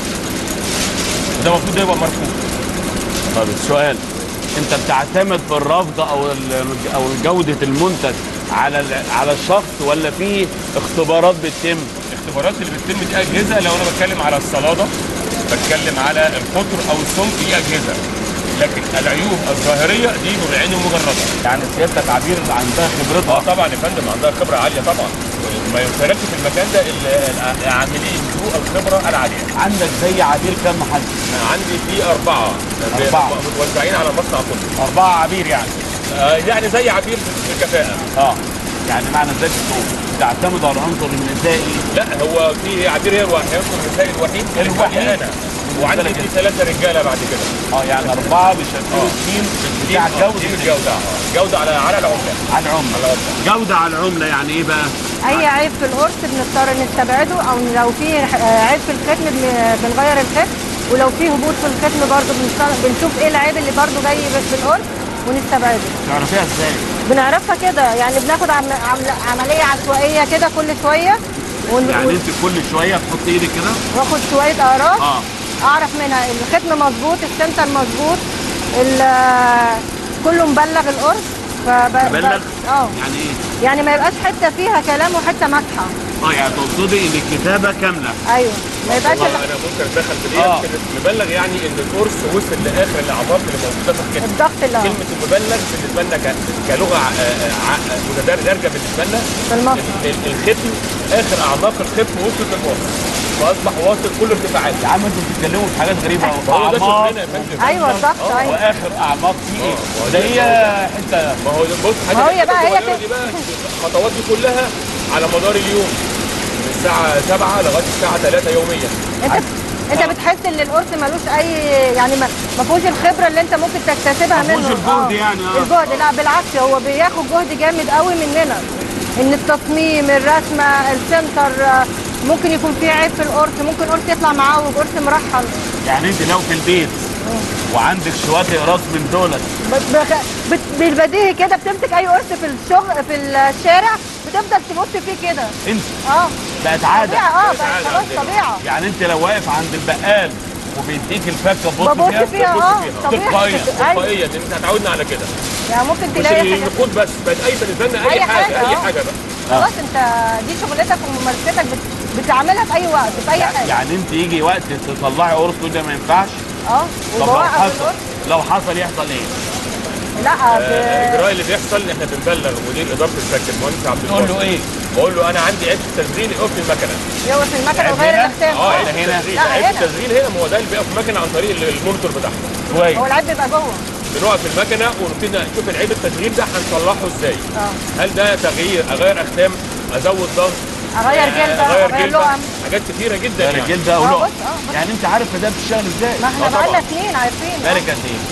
ده المفروض ده يبقى مرفوض طب السؤال انت بتعتمد في الرفض او ال- او جوده المنتج على ال- على الشخص ولا في اختبارات بتتم الاختبارات اللي بتتم دي اجهزه لو انا بتكلم على الصلاده بتكلم على القطر او السمك دي اجهزه لكن العيوب الظاهريه دي بالعين المجرده يعني سيادتك عبير عندها اه خبرتها طبعا يا فندم عندها خبره عاليه طبعا ما يشاركش في المكان ده الا العاملين ذو الخبره العاليه عندك زي عبير كم محل أنا عندي في اربعه أربعة. متوزعين على المصنع كله اربعه عبير يعني آه، يعني زي عبير في الكفاءه اه يعني معنى ذلك انه تعتمد على العنصر النسائي لا هو في عبير هي الوحيد النسائي الوحيد اللي الوحيد. معايا انا وعندي في ثلاثه رجاله بعد كده اه يعني اربعه بيشكلوا التيم بتاع دي جوده الجوده آه. جوده على على العمله على العمله جوده على العمله يعني ايه بقى؟ اي عيب في القرص بنضطر نستبعده او لو في عيب في الختم بن- بنغير الختم ولو في هبوط في الختم برضه بنست- بنشوف ايه العيب اللي برضه جاي في القرص ونستبعده تعرفيها ازاي؟ بنعرفها كده يعني بناخد عم... عم... عمليه عشوائيه كده كل شويه ون... يعني ون- انت كل شويه تحط ايدك كده واخد شويه اقراص اه اعرف منها الختم مظبوط السنتر مظبوط ال- كله مبلغ القرص فب... مبلغ؟ ب- اه يعني ايه؟ يعني ما يبقاش حته فيها كلام وحته مسحه اه يعني تقصدي ان الكتابه كامله ايوه ما يبقاش والله ال- انا ممكن اتدخل في دي آه. لكن مبلغ يعني ان القرص وصل لاخر الاعماق اللي موجوده في الكلمه الضغط اللي كلمه المبلغ بالنسبه لنا ك- كلغه ع- ع- متدرجه بالنسبه لنا في المصنع ال- ال- الختم اخر اعماق الختم وصلت للقرص فاصبح واصل كل ارتفاعات يا عم انتوا بتتكلموا في حاجات غريبه هو ده اعماق شغلنا يا فندم ايوه الضغط ايوه واخر اعماق في ايه؟ آه، ده وده هي حته ما هو بص حاجه ما هي زي بقى كده هي صغيرة كده. دي بقى الخطوات دي كلها على مدار اليوم من الساعه 7 لغايه الساعه 3 يوميا انت انت بتحس ان القرص ملوش اي يعني ما ما فيهوش الخبره اللي انت ممكن تكتسبها ما فيهوش منه الجهد آه. يعني، آه. الجهد لا بالعكس هو بياخد جهد جامد قوي مننا ان التصميم الرسمه السنتر آه، ممكن يكون فيه عيب في القرص ممكن قرص يطلع معاه وقرص مرحل يعني انت لو في البيت وعندك شويه اقراص من دولت بت- بخ- بت- بالبديهي كده بتمسك اي قرص في الشغل في الشارع بتفضل تبص فيه كده انت اه بقت عاده طبيعه اه بقت بقت عادة خلاص عندنا. طبيعه يعني انت لو واقف عند البقال وبيديك الفكه تبص ببص فيها فيها بص اه فيها طبيعي تلقائيا أيوة. تلقائيا لان احنا اتعودنا على كده يعني ممكن مش تلاقي حاجات النقود بس بقت اي بالنسبه لنا اي, أي حاجه, حاجة، اي آه. حاجه بقى خلاص انت دي شغلتك وممارستك بت... بتعملها في اي وقت في اي حاجه يعني انت يجي وقت تطلعي قرص تقول ده ما ينفعش اه طب لو وبوقف حصل القرص لو حصل يحصل ايه؟ لا آه، ب... الاجراء اللي بيحصل ان احنا بنبلغ مدير اداره الشركه المهندس عبد تقول له القادر ايه؟ بقول له انا عندي عيب في التشغيل يقف في المكنه يوقف المكنه عيب وغير هنا؟ الاختام اه عيب هنا؟ في التشغيل لا، عيب في هنا. التشغيل هنا ما هو ده اللي بيقف في المكنه عن طريق المونيتور بتاعها كويس هو العيب بيبقى جوه بنقف في المكنه ونبتدي نشوف العيب التشغيل ده هنصلحه ازاي اه هل ده تغيير اغير اختام ازود ضغط اغير جلده اغير اغير جلده لقم حاجات كتيره جدا يعني الرجال ده اه اقول بص اه بص. يعني انت عارف ده بتشتغل ازاي؟ ما احنا آه، طبعا. بقالنا سنين عارفين بالك قد ايه؟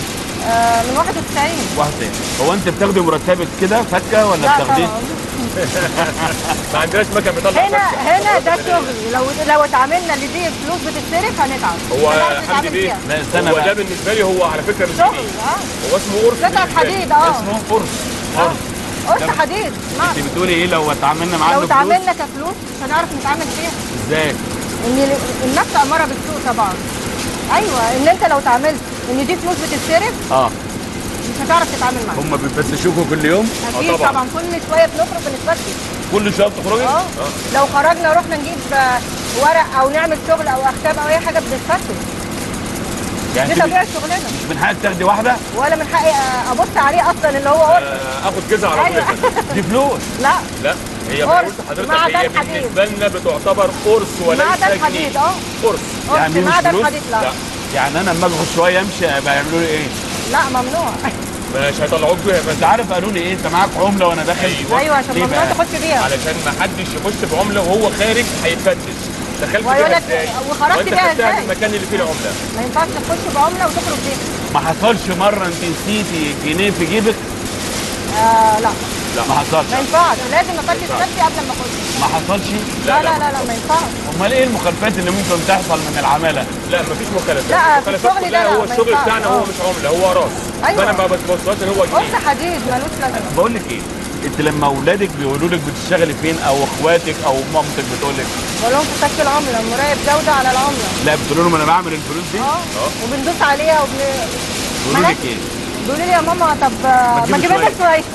آه من 91 واحد تاني هو انت بتاخدي مرتبك كده فكه ولا لا بتاخديه طبعا ما عندناش مكنه بيطلع هنا فكة. هنا ده شغل لو لو اتعاملنا اللي دي فلوس بتتصرف هنتعب هو مش هنعرف حمدي نتعامل بيه فيها. لا استنى هو ده بقى بالنسبه لي هو على فكره مش شغل جديد اه هو اسمه قرص قطعة بالنسبة لي. حديد اه اسمه قرص قرص قرص حديد نعم انت بتقولي ايه لو اتعاملنا معاه لو بفلوس اتعاملنا كفلوس مش هنعرف نتعامل فيها ازاي ان ال- النفس اماره بالسوء طبعا ايوه ان انت لو اتعاملت ان دي فلوس بتتصرف اه مش هتعرف تتعامل معاها هم بيفتشوكوا كل يوم اكيد طبعاً. طبعا كل شويه بنخرج بنتفتش كل شويه بتخرجي اه لو خرجنا رحنا نجيب آه، ورق او نعمل شغل او اختاب او اي حاجه بنتفتش يعني دي انت طبيعه شغلنا مش من حقك تاخدي واحده ولا من حقي آه، ابص عليه اصلا اللي هو قرص آه، اخد جزء على أيوة. طول دي فلوس لا لا هي قرص. قلت لحضرتك معدن هي حديد. بالنسبه لنا بتعتبر قرص وليس معدن جنيه. حديد اه قرص قرص يعني مش معدن فلوس؟ حديد لا لا يعني انا لما اجي شويه امشي بيعملوا لي ايه لا ممنوع مش هيطلعوك بيها بس انت عارف قالوا لي ايه انت معاك عمله وانا داخل أيوة. ايوه عشان ليه ممنوع بقى؟ تخش بيها علشان ما حدش يخش بعمله وهو خارج هيتفتش دخلت ويقول بيها لك ازاي وخرجت وانت بيها خدتها في ازاي؟ المكان اللي فيه العمله ما ينفعش تخش بعمله وتخرج بيها ما حصلش مره انت نسيتي جنيه في جيبك آه لا ما حصلش ما ينفعش لازم افتش نفسي قبل ما اخش ما حصلش لا لا لا لا ما ينفعش امال ايه المخالفات اللي ممكن تحصل من العماله لا مفيش مخالفات لا، في المخالفات الشغل ده كلها لا، هو ما الشغل ينفعش. بتاعنا هو آه. مش عمله هو راس أيوة. فانا ما بتبصش ان هو قرص جنيه حديد ملوش لازمه بقول لك ايه انت لما اولادك بيقولوا لك بتشتغلي فين او اخواتك او مامتك بتقول لك بقول لهم في كشف العمله مراقب جوده على العمله لا بتقول لهم انا بعمل الفلوس دي اه وبندوس عليها وبن بيقولوا لك ايه بيقولوا لي يا ماما طب آه، ما تجيبي تجيب لنا شويه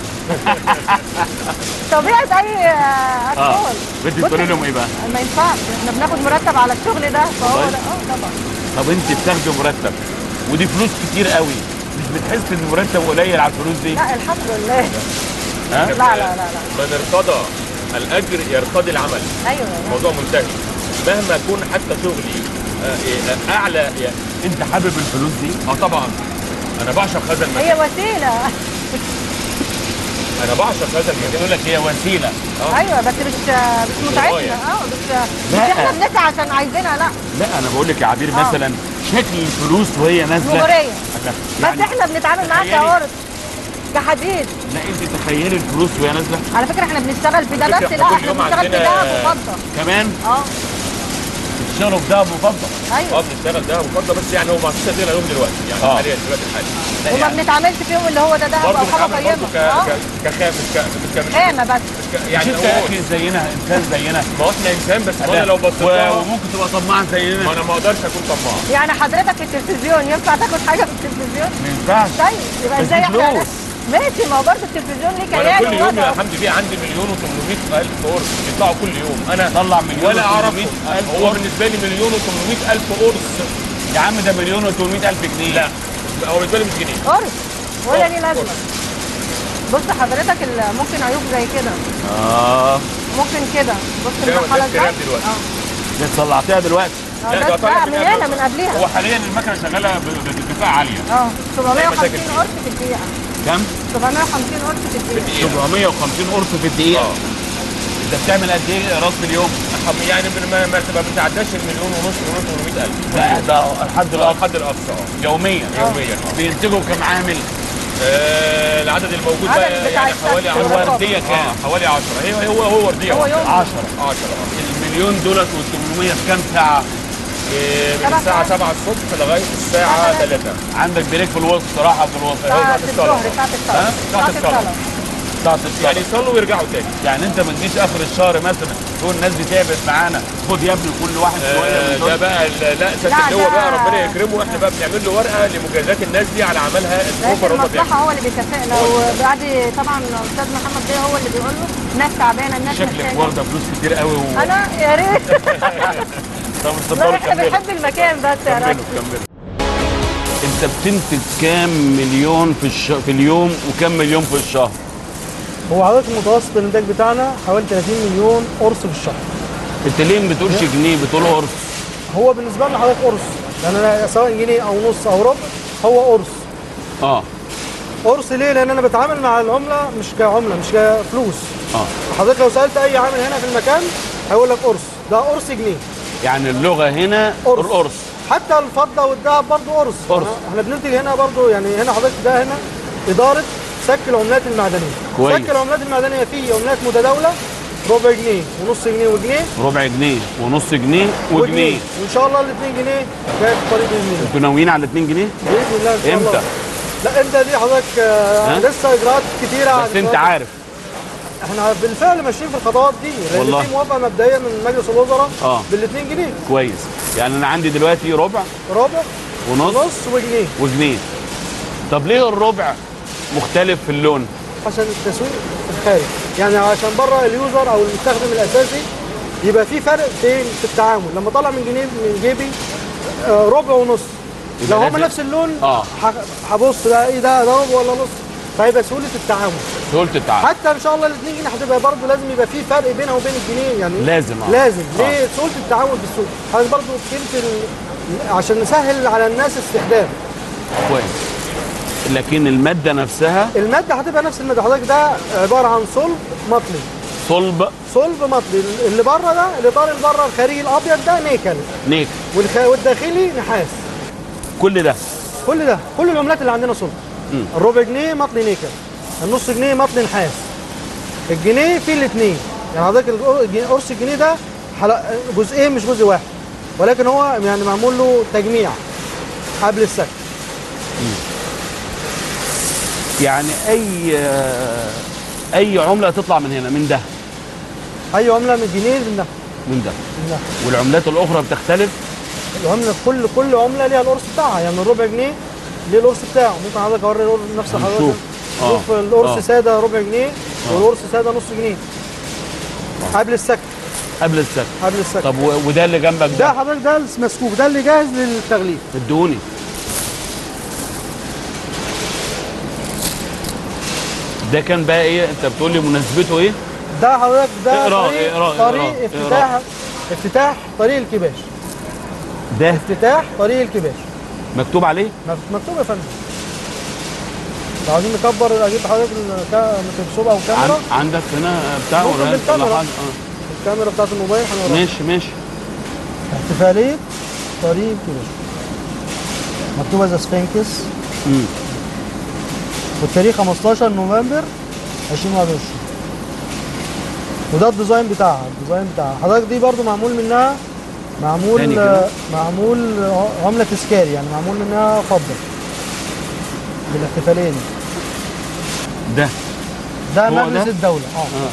طبيعه اي آه، اه اطفال بدك بص، تقولي لهم ايه بقى ما ينفعش احنا بناخد مرتب على الشغل ده فهو والله؟ ده اه طبعا طب انت بتاخدي مرتب ودي فلوس كتير قوي مش بتحس ان المرتب قليل على الفلوس دي لا الحمد لله ها لا لا لا لا من ارتضى الاجر يرتضي العمل ايوه الموضوع منتهي مهما يكون حتى شغلي آه، إيه، آه، اعلى يعني انت حابب الفلوس دي اه طبعا انا بعشق هذا المكان هي وسيله انا بعشق هذا المكان يقول لك هي وسيله ايوه بس مش مش متعتنا اه مش مش لا. احنا بنسعى عشان عايزينها لا لا انا بقول لك يا عبير آه. مثلا شكل الفلوس وهي نازله مغريه بس يعني احنا بنتعامل معاها تخيلي. كعرض كحديد لا انت تخيلي الفلوس وهي نازله على فكره احنا بنشتغل في ده على بس فكرة لا احنا احنا كل يوم بنشتغل في عندنا- دهب وفضه كمان اه بتشتغلوا في دهب وفضه اه ايوه بنشتغل ده وفضه بس يعني هو ما فيش تقدير عليهم دلوقتي يعني آه. حاليا دلوقتي الحالي لا وما يعني بنتعاملش فيهم اللي هو ده دهب برضه او حاجه بنتعامل قيمه برضه ك اه ك- كخام مش ك مش ك- مش خامه بس مش ك- يعني يعني انت هو اخي زينا انسان زينا ما هو احنا انسان بس ما لا. انا لو بصيت و- لها وممكن تبقى طماع ما زينا انا ما اقدرش اكون طماع يعني حضرتك في التلفزيون ينفع تاخد حاجه في التلفزيون ما ينفعش طيب يبقى بس ازاي احنا فلوس. ماشي ما هو برضه التلفزيون ليه وانا كيان كل يوم يا ووضعه. حمدي بيه عندي مليون و800 الف قرص بيطلعوا كل يوم انا طلع مليون ولا اعرف و800 ألف هو قرص. بالنسبه لي مليون و800 الف قرص يا عم ده مليون و800 الف جنيه لا هو بالنسبه لي مش جنيه قرص ولا قرص، ليه لازمه قرص. بص حضرتك ال- ممكن عيوب زي كده اه ممكن كده بص ده المرحله ده الكلام ازاي دلوقتي. اه دي صلعتيها دلوقتي آه، لا، ده ده طالع بقى من من قبل هنا أصلاً. من قبلها هو حاليا المكنه شغاله ب- بكفاءه عاليه اه 750 مشاكل فيه. قرص في الدقيقه كام 750 قرص في الدقيقه دقيقة. 750 قرص في الدقيقه اه انت بتعمل قد ايه راس في اليوم يعني من- ما ما ما بتعداش المليون ونص ونص و800 الف لا ده الحد الاقصى الحد الاقصى اه يوميا يوميا اه بينتجوا كام عامل آه، العدد الموجود عدد بقى بتاع يعني حوالي الشمس 10 الوردية كام؟ آه، حوالي 10 هي هو هو ورديه هو يوم. 10 10 المليون دولت وال800 في كام ساعه من سبع الساعه ساعات. 7 الصبح لغايه الساعه الساعة 3 عندك بريك في الوسط راحه في الوسط ساعة ساعة الصلاة. الظهر ساعة الصلاة ها؟ ساعة ساعة الصلاة. الصلاة بتاعت يعني الصلاة. يصلوا ويرجعوا تاني يعني انت ما تجيش اخر الشهر مثلا تقول الناس دي تعبت معانا خد يا ابني كل واحد شويه آه، من ده دول. بقى ال- لا سياده لا، اللواء ده- بقى ربنا يكرمه احنا بقى بنعمل له ورقه لمجازات الناس دي على عملها رئيس الاوفر هم بيعملوا المصلحة هو اللي بيكافئنا وبعد طبعا الأستاذ محمد بيه هو اللي بيقول له الناس تعبانة الناس شكلك محتاجة واخده فلوس كتير قوي و... أنا يا ريت طب لا اتفضلوا احنا كملوا بنحب المكان بس يا كملوا راجل كملوا انت بتنتج كام مليون في الش... في اليوم وكام مليون في الشهر هو حضرتك متوسط الانتاج بتاعنا حوالي 30 مليون قرص في الشهر انت ليه ما بتقولش جنيه بتقول قرص هو بالنسبه لنا حضرتك قرص لان انا سواء جنيه او نص او ربع هو قرص اه قرص ليه لان انا بتعامل مع العمله مش كعمله مش كفلوس اه حضرتك لو سالت اي عامل هنا في المكان هيقول لك قرص ده قرص جنيه يعني اللغه هنا قرص. القرص حتى الفضه والذهب برضه قرص قرص. إحنا- احنا بننتج هنا برضه يعني هنا حضرتك ده هنا اداره سك العملات المعدنيه كويس. سك العملات المعدنيه فيه عملات متداوله ربع جنيه ونص جنيه وجنيه ربع جنيه ونص جنيه وجنيه وان شاء الله ال 2 جنيه جاي في الطريق باذن الله انتوا ناويين على 2 جنيه باذن الله ان شاء الله امتى؟ لا امتى دي حضرتك آه، ها؟ لسه اجراءات كتيره بس انت عارف احنا بالفعل ماشيين في الخطوات دي لان والله. في موافقه مبدئيه من مجلس الوزراء آه. بال 2 جنيه كويس يعني انا عندي دلوقتي ربع ربع ونص ونص وجنيه وجنيه طب ليه الربع مختلف في اللون عشان التسويق في الخارج يعني عشان بره اليوزر او المستخدم الاساسي يبقى في فرق فين في التعامل لما طلع من جنيه من جيبي آه، ربع ونص يبقى لو هم لازم- نفس اللون آه. ه- هبص ده ايه ده ده ربع ولا نص فهيبقى سهوله التعامل سهوله التعامل حتى ان شاء الله ال 2 جنيه هتبقى برضه لازم يبقى في فرق بينها وبين الجنيه يعني لازم، آه. لازم آه. ليه سهوله التعامل في السوق حضرتك برضه قيمه ال- عشان نسهل على الناس استخدام كويس لكن الماده نفسها الماده هتبقى نفس الماده حضرتك ده عباره عن صلب مطلي صلب صلب مطلي اللي بره ده الاطار اللي بره الخارجي الابيض ده نيكل نيك والخ... والداخلي نحاس كل ده كل ده كل العملات اللي عندنا صلب مم. الربع جنيه مطلي نيكل النص جنيه مطلي نحاس الجنيه فيه الاثنين يعني حضرتك القر- الجنيه- قرص الجنيه ده حلق... جزئين مش جزء واحد ولكن هو يعني معمول له تجميع قبل السك يعني اي اي عمله تطلع من هنا من ده اي عمله من الجنيه من ده من ده من ده والعملات الاخرى بتختلف العمله كل كل عمله ليها القرص بتاعها يعني الربع جنيه ليه القرص بتاعه ممكن حضرتك اوري القرص نفس هنشوف. حضرتك آه. شوف القرص آه. ساده ربع جنيه والقرص ساده نص جنيه قبل السك قبل السك قبل السك طب و- وده اللي جنبك ده ده حضرتك ده المسكوك ده اللي جاهز للتغليف ادوني ده كان بقى ايه انت بتقول لي مناسبته ايه ده حضرتك ده اقرأ، طريق اقرأ، طريق اقرأ، افتتاح افتتاح طريق الكباش ده افتتاح طريق الكباش مكتوب عليه مك- مكتوب يا فندم لو عايزين نكبر اجيب حضرتك الكا- الميكروسكوب او عن... الكاميرا عندك هنا بتاع ممكن ولا بالكاميرا. حاجه اه الكاميرا بتاعت الموبايل هنوريها ماشي ماشي احتفالية طريق الكباش مكتوبة ذا سفنكس مم. والتاريخ 15 نوفمبر 2021 وده الديزاين بتاعها الديزاين بتاعها حضرتك دي برضو معمول منها معمول تاني كده. معمول عملة تذكاري يعني معمول منها فضة بالاحتفالية دي ده ده هو مجلس ده؟ الدولة اه اه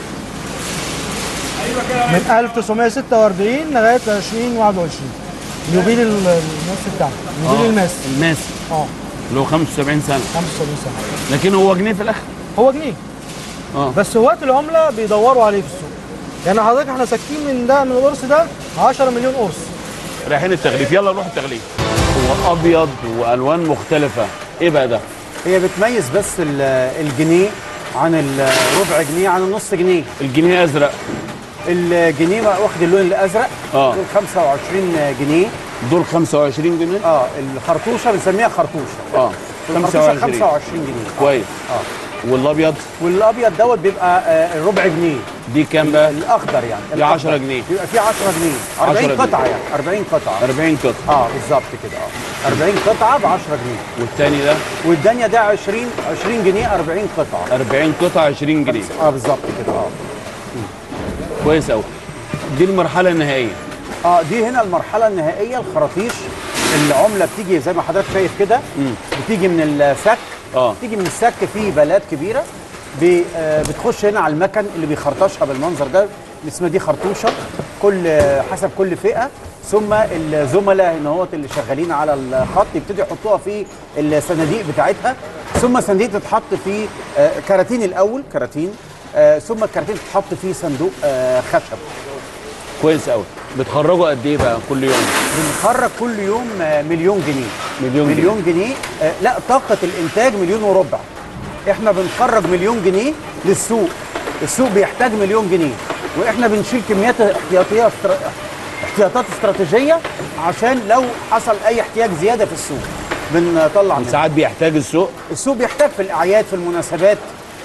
من 1946 لغاية 2021 يوبيل ال- الماس بتاعه يوبيل آه. الماس الماس اه اللي هو 75 سنه 75 سنة لكن هو جنيه في الاخر هو جنيه اه بس هواة العملة بيدوروا عليه في السوق يعني حضرتك احنا ساكتين من ده من القرص ده 10 مليون قرص رايحين التغليف يلا نروح التغليف هو ابيض والوان مختلفه ايه بقى ده هي بتميز بس ال- الجنيه عن الربع جنيه عن النص جنيه الجنيه ازرق الجنيه بقى واخد اللون الازرق آه. دول 25 جنيه دول 25 جنيه اه الخرطوشه بنسميها خرطوشه اه الخرطوشه 25 25 جنيه كويس اه والابيض والابيض دوت بيبقى آه الربع جنيه دي كام بقى الاخضر يعني دي الأخضر. 10 جنيه. بيبقى فيه 10 جنيه 10 40 جنيه. قطعه يعني 40 قطعه 40 قطعه اه بالظبط كده اه 40 قطعه ب 10 جنيه والتاني ده والدنيا ده 20 20 جنيه 40 قطعه 40 قطعه 20 جنيه اه بالظبط كده اه كويس قوي دي المرحله النهائيه اه دي هنا المرحله النهائيه الخراطيش العمله بتيجي زي ما حضرتك شايف كده بتيجي من السك اه بتيجي من السك فيه بلات كبيره بي- آه، بتخش هنا على المكن اللي بيخرطشها بالمنظر ده اسمها دي خرطوشه كل آه، حسب كل فئه ثم الزملاء هنا هوت اللي شغالين على الخط يبتدوا يحطوها في الصناديق بتاعتها ثم الصناديق تتحط في آه، كراتين الاول كراتين آه، ثم الكراتين تتحط في صندوق آه، خشب كويس قوي بتخرجوا قد ايه بقى كل يوم بنخرج كل يوم آه، مليون جنيه مليون جنيه. مليون جنيه آه، لا طاقة الإنتاج مليون وربع احنا بنخرج مليون جنيه للسوق السوق بيحتاج مليون جنيه واحنا بنشيل كميات احتياطية استر... احتياطات استراتيجية عشان لو حصل أي احتياج زيادة في السوق بنطلع منه ساعات بيحتاج السوق السوق بيحتاج في الأعياد في المناسبات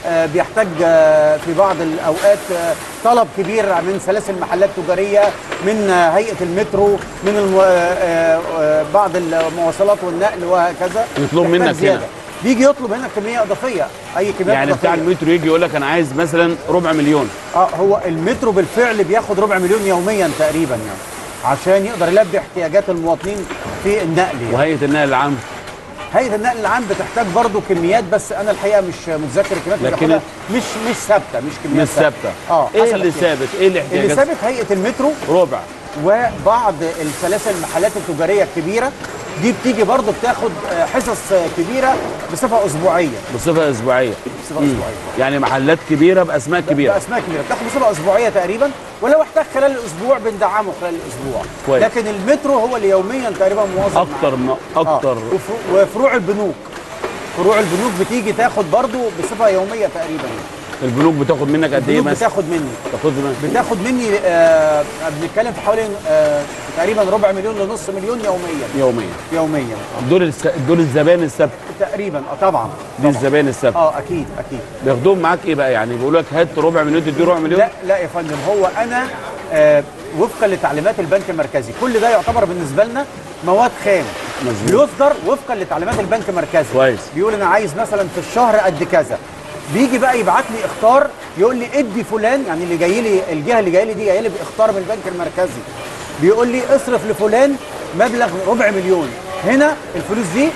آه، بيحتاج آه، في بعض الاوقات آه، طلب كبير من سلاسل محلات تجاريه من آه، هيئه المترو من المو... آه، آه، بعض المواصلات والنقل وهكذا يطلب بيحتاج منك زيادة. هنا. بيجي يطلب هنا كميه اضافيه اي كميه يعني إضافية. بتاع المترو يجي يقول لك انا عايز مثلا ربع مليون اه هو المترو بالفعل بياخد ربع مليون يوميا تقريبا يعني عشان يقدر يلبي احتياجات المواطنين في النقل يعني. وهيئه النقل العام هيئه النقل العام بتحتاج برضو كميات بس انا الحقيقه مش متذكر الكميات اللي لكن- بتاخدها. مش مش ثابته مش كميات مش ثابته اه ايه حسب اللي الاحتياج. ثابت ايه اللي الاحتياجات ثابت هيئه المترو ربع وبعض السلاسل المحلات التجاريه الكبيره دي بتيجي برضو بتاخد آه، حصص آه، كبيره بصفه اسبوعيه بصفه اسبوعيه بصفه مم. اسبوعيه يعني محلات كبيره باسماء كبيره باسماء كبيره بتاخد بصفه اسبوعيه تقريبا ولو احتاج خلال الاسبوع بندعمه خلال الاسبوع كويس. لكن المترو هو اللي يوميا تقريبا موظف اكتر ما اكتر آه. وفرو- وفروع البنوك فروع البنوك بتيجي تاخد برضو بصفه يوميه تقريبا البنوك بتاخد منك قد ايه البنوك مثلا بتاخد مني تاخد منك بتاخد مني آه بنتكلم في حوالي آه تقريبا ربع مليون لنص مليون يوميا يوميا يوميا دول الس... دول الزبائن الثابته تقريبا اه طبعا دي الزبائن الثابته اه اكيد اكيد بياخدوهم معاك ايه بقى يعني بيقولوا لك هات ربع مليون تدي ربع مليون لا لا يا فندم هو انا آه وفقا لتعليمات البنك المركزي كل ده يعتبر بالنسبه لنا مواد خام مظبوط. بيصدر وفقا لتعليمات البنك المركزي كويس. بيقول انا عايز مثلا في الشهر قد كذا بيجي بقى يبعت لي اختار يقول لي ادي فلان يعني اللي جاي لي الجهه اللي جايه لي دي جايه لي باختار من البنك المركزي بيقول لي اصرف لفلان مبلغ ربع مليون هنا الفلوس دي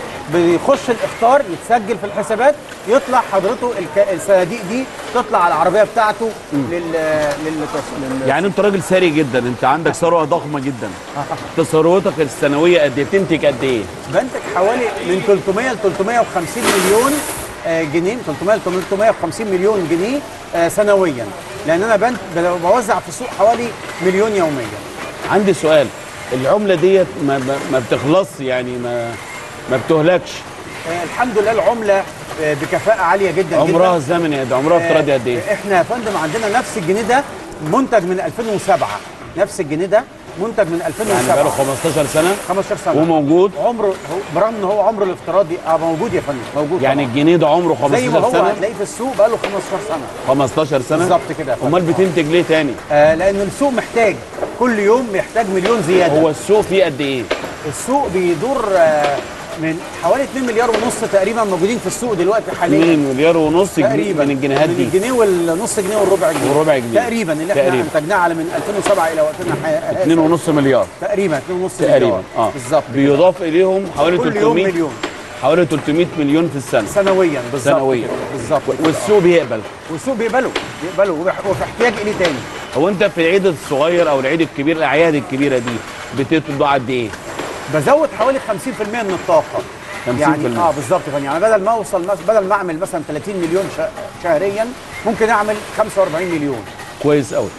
بيخش الاختار يتسجل في الحسابات يطلع حضرته الك... الصناديق دي تطلع على العربيه بتاعته لل... لل... لل... يعني انت راجل ثري جدا انت عندك ثروه ضخمه جدا انت ثروتك السنويه قد ايه بتنتج قد ايه بنتج حوالي من 300 ل 350 مليون آه، جنيه من 300 ل 350 مليون جنيه آه، سنويا لان انا بنت بوزع في السوق حوالي مليون يوميا عندي سؤال العمله ديت ما, ما, ما بتخلص يعني ما ما بتهلكش آه، الحمد لله العمله آه، بكفاءه عاليه جدا عمرها جدا الزمني قد عمرها افتراضي قد ايه آه، احنا يا فندم عندنا نفس الجنيه ده منتج من 2007 نفس الجنيه ده منتج من 2007 يعني بقاله 15 سنه 15 سنه وموجود عمره هو برغم ان هو عمره الافتراضي اه موجود يا فندم موجود يعني طبعاً. الجنيه ده عمره زي ما 15 هو سنه هتلاقيه في السوق بقاله 15 سنه 15 سنه بالظبط كده يا فندم. امال بتنتج ليه تاني آه لان السوق محتاج كل يوم محتاج مليون زياده هو السوق فيه قد ايه السوق بيدور آه من حوالي 2 مليار ونص تقريبا موجودين في السوق دلوقتي حاليا 2 مليار ونص جنيه تقريبا من الجنيهات من دي الجنيه والنص جنيه والربع جنيه والربع جنيه. تقريبا اللي احنا تقريبا. انتجناه على من 2007 الى وقتنا ح- 2 ونص مليار تقريبا 2 ونص تقريبا مليار اه بالظبط كده. بيضاف اليهم حوالي كل يوم 300 مليون حوالي 300 مليون في السنه سنويا بالظبط سنويا. كده. بالظبط كده. والسوق بيقبل والسوق بيقبله بيقبله وبح- وفي احتياج اليه تاني هو انت في العيد الصغير او العيد الكبير الاعياد الكبيره دي بتطبع قد ايه؟ بزود حوالي 50% من الطاقه 50% يعني اه بالظبط يا فندم. يعني بدل ما اوصل مس- بدل ما اعمل مثلا 30 مليون ش- شهريا ممكن اعمل 45 مليون كويس قوي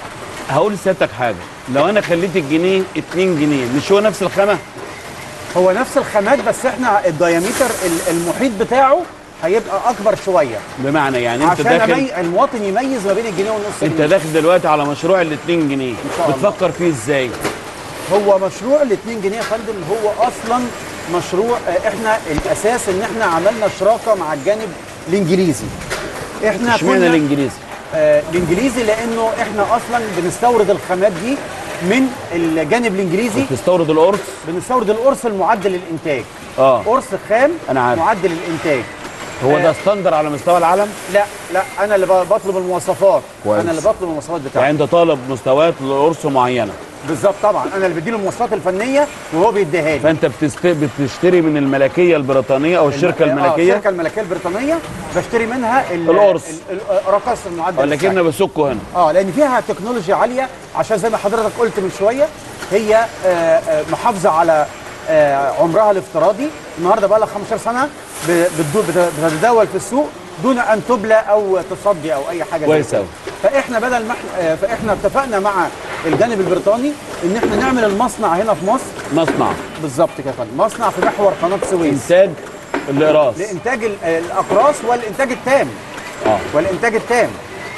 هقول لسيادتك حاجه لو انا خليت الجنيه 2 جنيه مش هو نفس الخامه؟ هو نفس الخامات بس احنا الديامتر ال- المحيط بتاعه هيبقى اكبر شويه بمعنى يعني انت عشان داخل أمي... المواطن يميز ما بين الجنيه والنص انت جنيه داخل دلوقتي على مشروع ال 2 جنيه شاء الله. بتفكر فيه ازاي؟ هو مشروع ال 2 جنيه يا فندم هو اصلا مشروع آه، احنا الاساس ان احنا عملنا شراكه مع الجانب الانجليزي احنا اشمعنى الانجليزي؟ آه الانجليزي لانه احنا اصلا بنستورد الخامات دي من الجانب الانجليزي بتستورد القرص بنستورد القرص المعدل للانتاج اه قرص خام أنا عارف. معدل للانتاج هو آه. ده ستاندر على مستوى العالم؟ لا لا انا اللي ب- بطلب المواصفات كويس. انا اللي بطلب المواصفات بتاعتي يعني انت طالب مستويات لقرص معينه بالظبط طبعا انا اللي بديله المواصفات الفنيه وهو بيديها لي فانت بتست... بتشتري من الملكيه البريطانيه او الشركه آه، الملكيه الشركه الملكيه البريطانيه بشتري منها ال- القرص. ال- ال- رقص المعدل ولا السعري. كنا بسكه هنا اه لان فيها تكنولوجيا عاليه عشان زي ما حضرتك قلت من شويه هي آه، آه، محافظه على آه، عمرها الافتراضي النهارده بقى لها 15 سنه ب- بتدو- بت- بتتداول في السوق دون ان تبلى او تصدي او اي حاجه زي كويس كده. أوي. فاحنا بدل ما احنا آه، فاحنا اتفقنا مع الجانب البريطاني ان احنا نعمل المصنع هنا في مصر مصنع بالظبط كده يا فندم مصنع في محور قناه سويس انتاج الاقراص لانتاج ال- الاقراص والانتاج التام اه والانتاج التام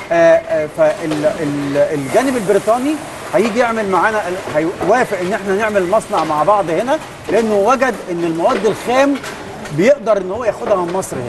فالجانب البريطاني هيجي يعمل معانا ال- هيوافق ان احنا نعمل مصنع مع بعض هنا لانه وجد ان المواد الخام بيقدر ان هو ياخدها من مصر هنا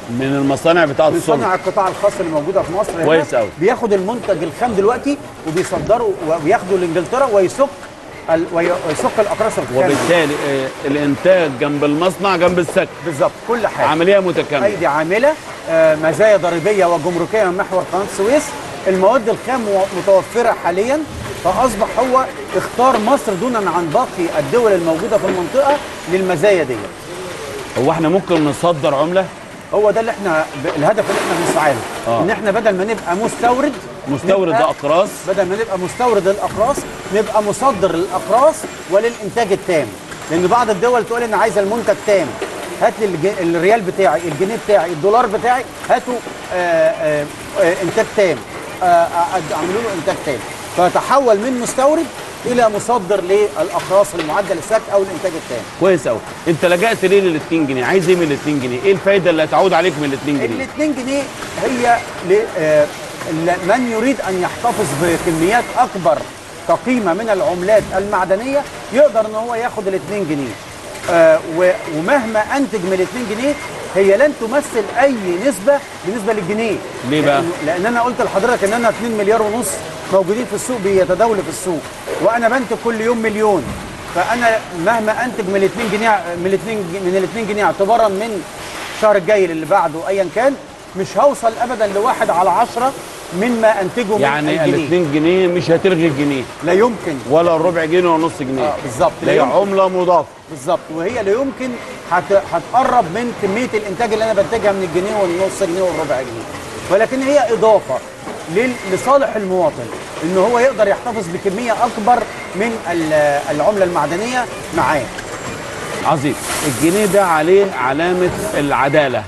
من المصانع بتاعه الصلب بيصنع القطاع الخاص اللي موجوده في مصر هنا كويس أوي. بياخد المنتج الخام دلوقتي وبيصدره وبياخده لانجلترا ويسك ال... وي- ويسك الاقراص الخام وبالتالي آه، الانتاج جنب المصنع جنب السكن بالظبط كل حاجه عمليه متكامله ايدي عامله آه، مزايا ضريبيه وجمركيه من محور قناه السويس المواد الخام مو- متوفره حاليا فاصبح هو اختار مصر دونا عن باقي الدول الموجوده في المنطقه للمزايا دي هو احنا ممكن نصدر عمله هو ده اللي احنا ب- الهدف اللي احنا بنسعى له آه. ان احنا بدل ما نبقى مستورد مستورد نبقى- اقراص بدل ما نبقى مستورد للاقراص نبقى مصدر للاقراص وللانتاج التام لان بعض الدول تقول ان عايزه المنتج تام هات لي الج- الريال بتاعي الجنيه بتاعي الدولار بتاعي هاتوا آه، آه، آه، انتاج تام آه، آه، اعملوا له انتاج تام فتحول من مستورد الى مصدر للاقراص المعدل السك او الانتاج التام كويس قوي انت لجأت ليه لل 2 جنيه عايز ايه من ال 2 جنيه ايه الفايده اللي هتعود عليك من ال 2 ال جنيه 2 جنيه هي ل- آه، ل- من يريد ان يحتفظ بكميات اكبر كقيمه من العملات المعدنيه يقدر ان هو ياخد ال 2 جنيه آه، و- ومهما انتج من ال 2 جنيه هي لن تمثل اي نسبه بالنسبه للجنيه ليه بقى؟ لأن, لان انا قلت لحضرتك ان انا 2 مليار ونص موجودين في السوق بيتداولوا في السوق وانا بنتج كل يوم مليون فانا مهما انتج من ال 2 جنيه من ال 2 من ال 2 جنيه اعتبارا من الشهر الجاي اللي بعده ايا كان مش هوصل ابدا لواحد على عشرة مما انتجه من يعني ال الجنيه 2 جنيه مش هتلغي الجنيه لا يمكن ولا الربع جنيه ولا نص جنيه اه بالظبط لا هي عمله مضافه بالظبط وهي لا يمكن هت- هتقرب من كميه الانتاج اللي انا بنتجها من الجنيه والنص جنيه والربع جنيه ولكن هي اضافه لل- لصالح المواطن ان هو يقدر يحتفظ بكميه اكبر من ال- العمله المعدنيه معاه عظيم الجنيه ده عليه علامه العداله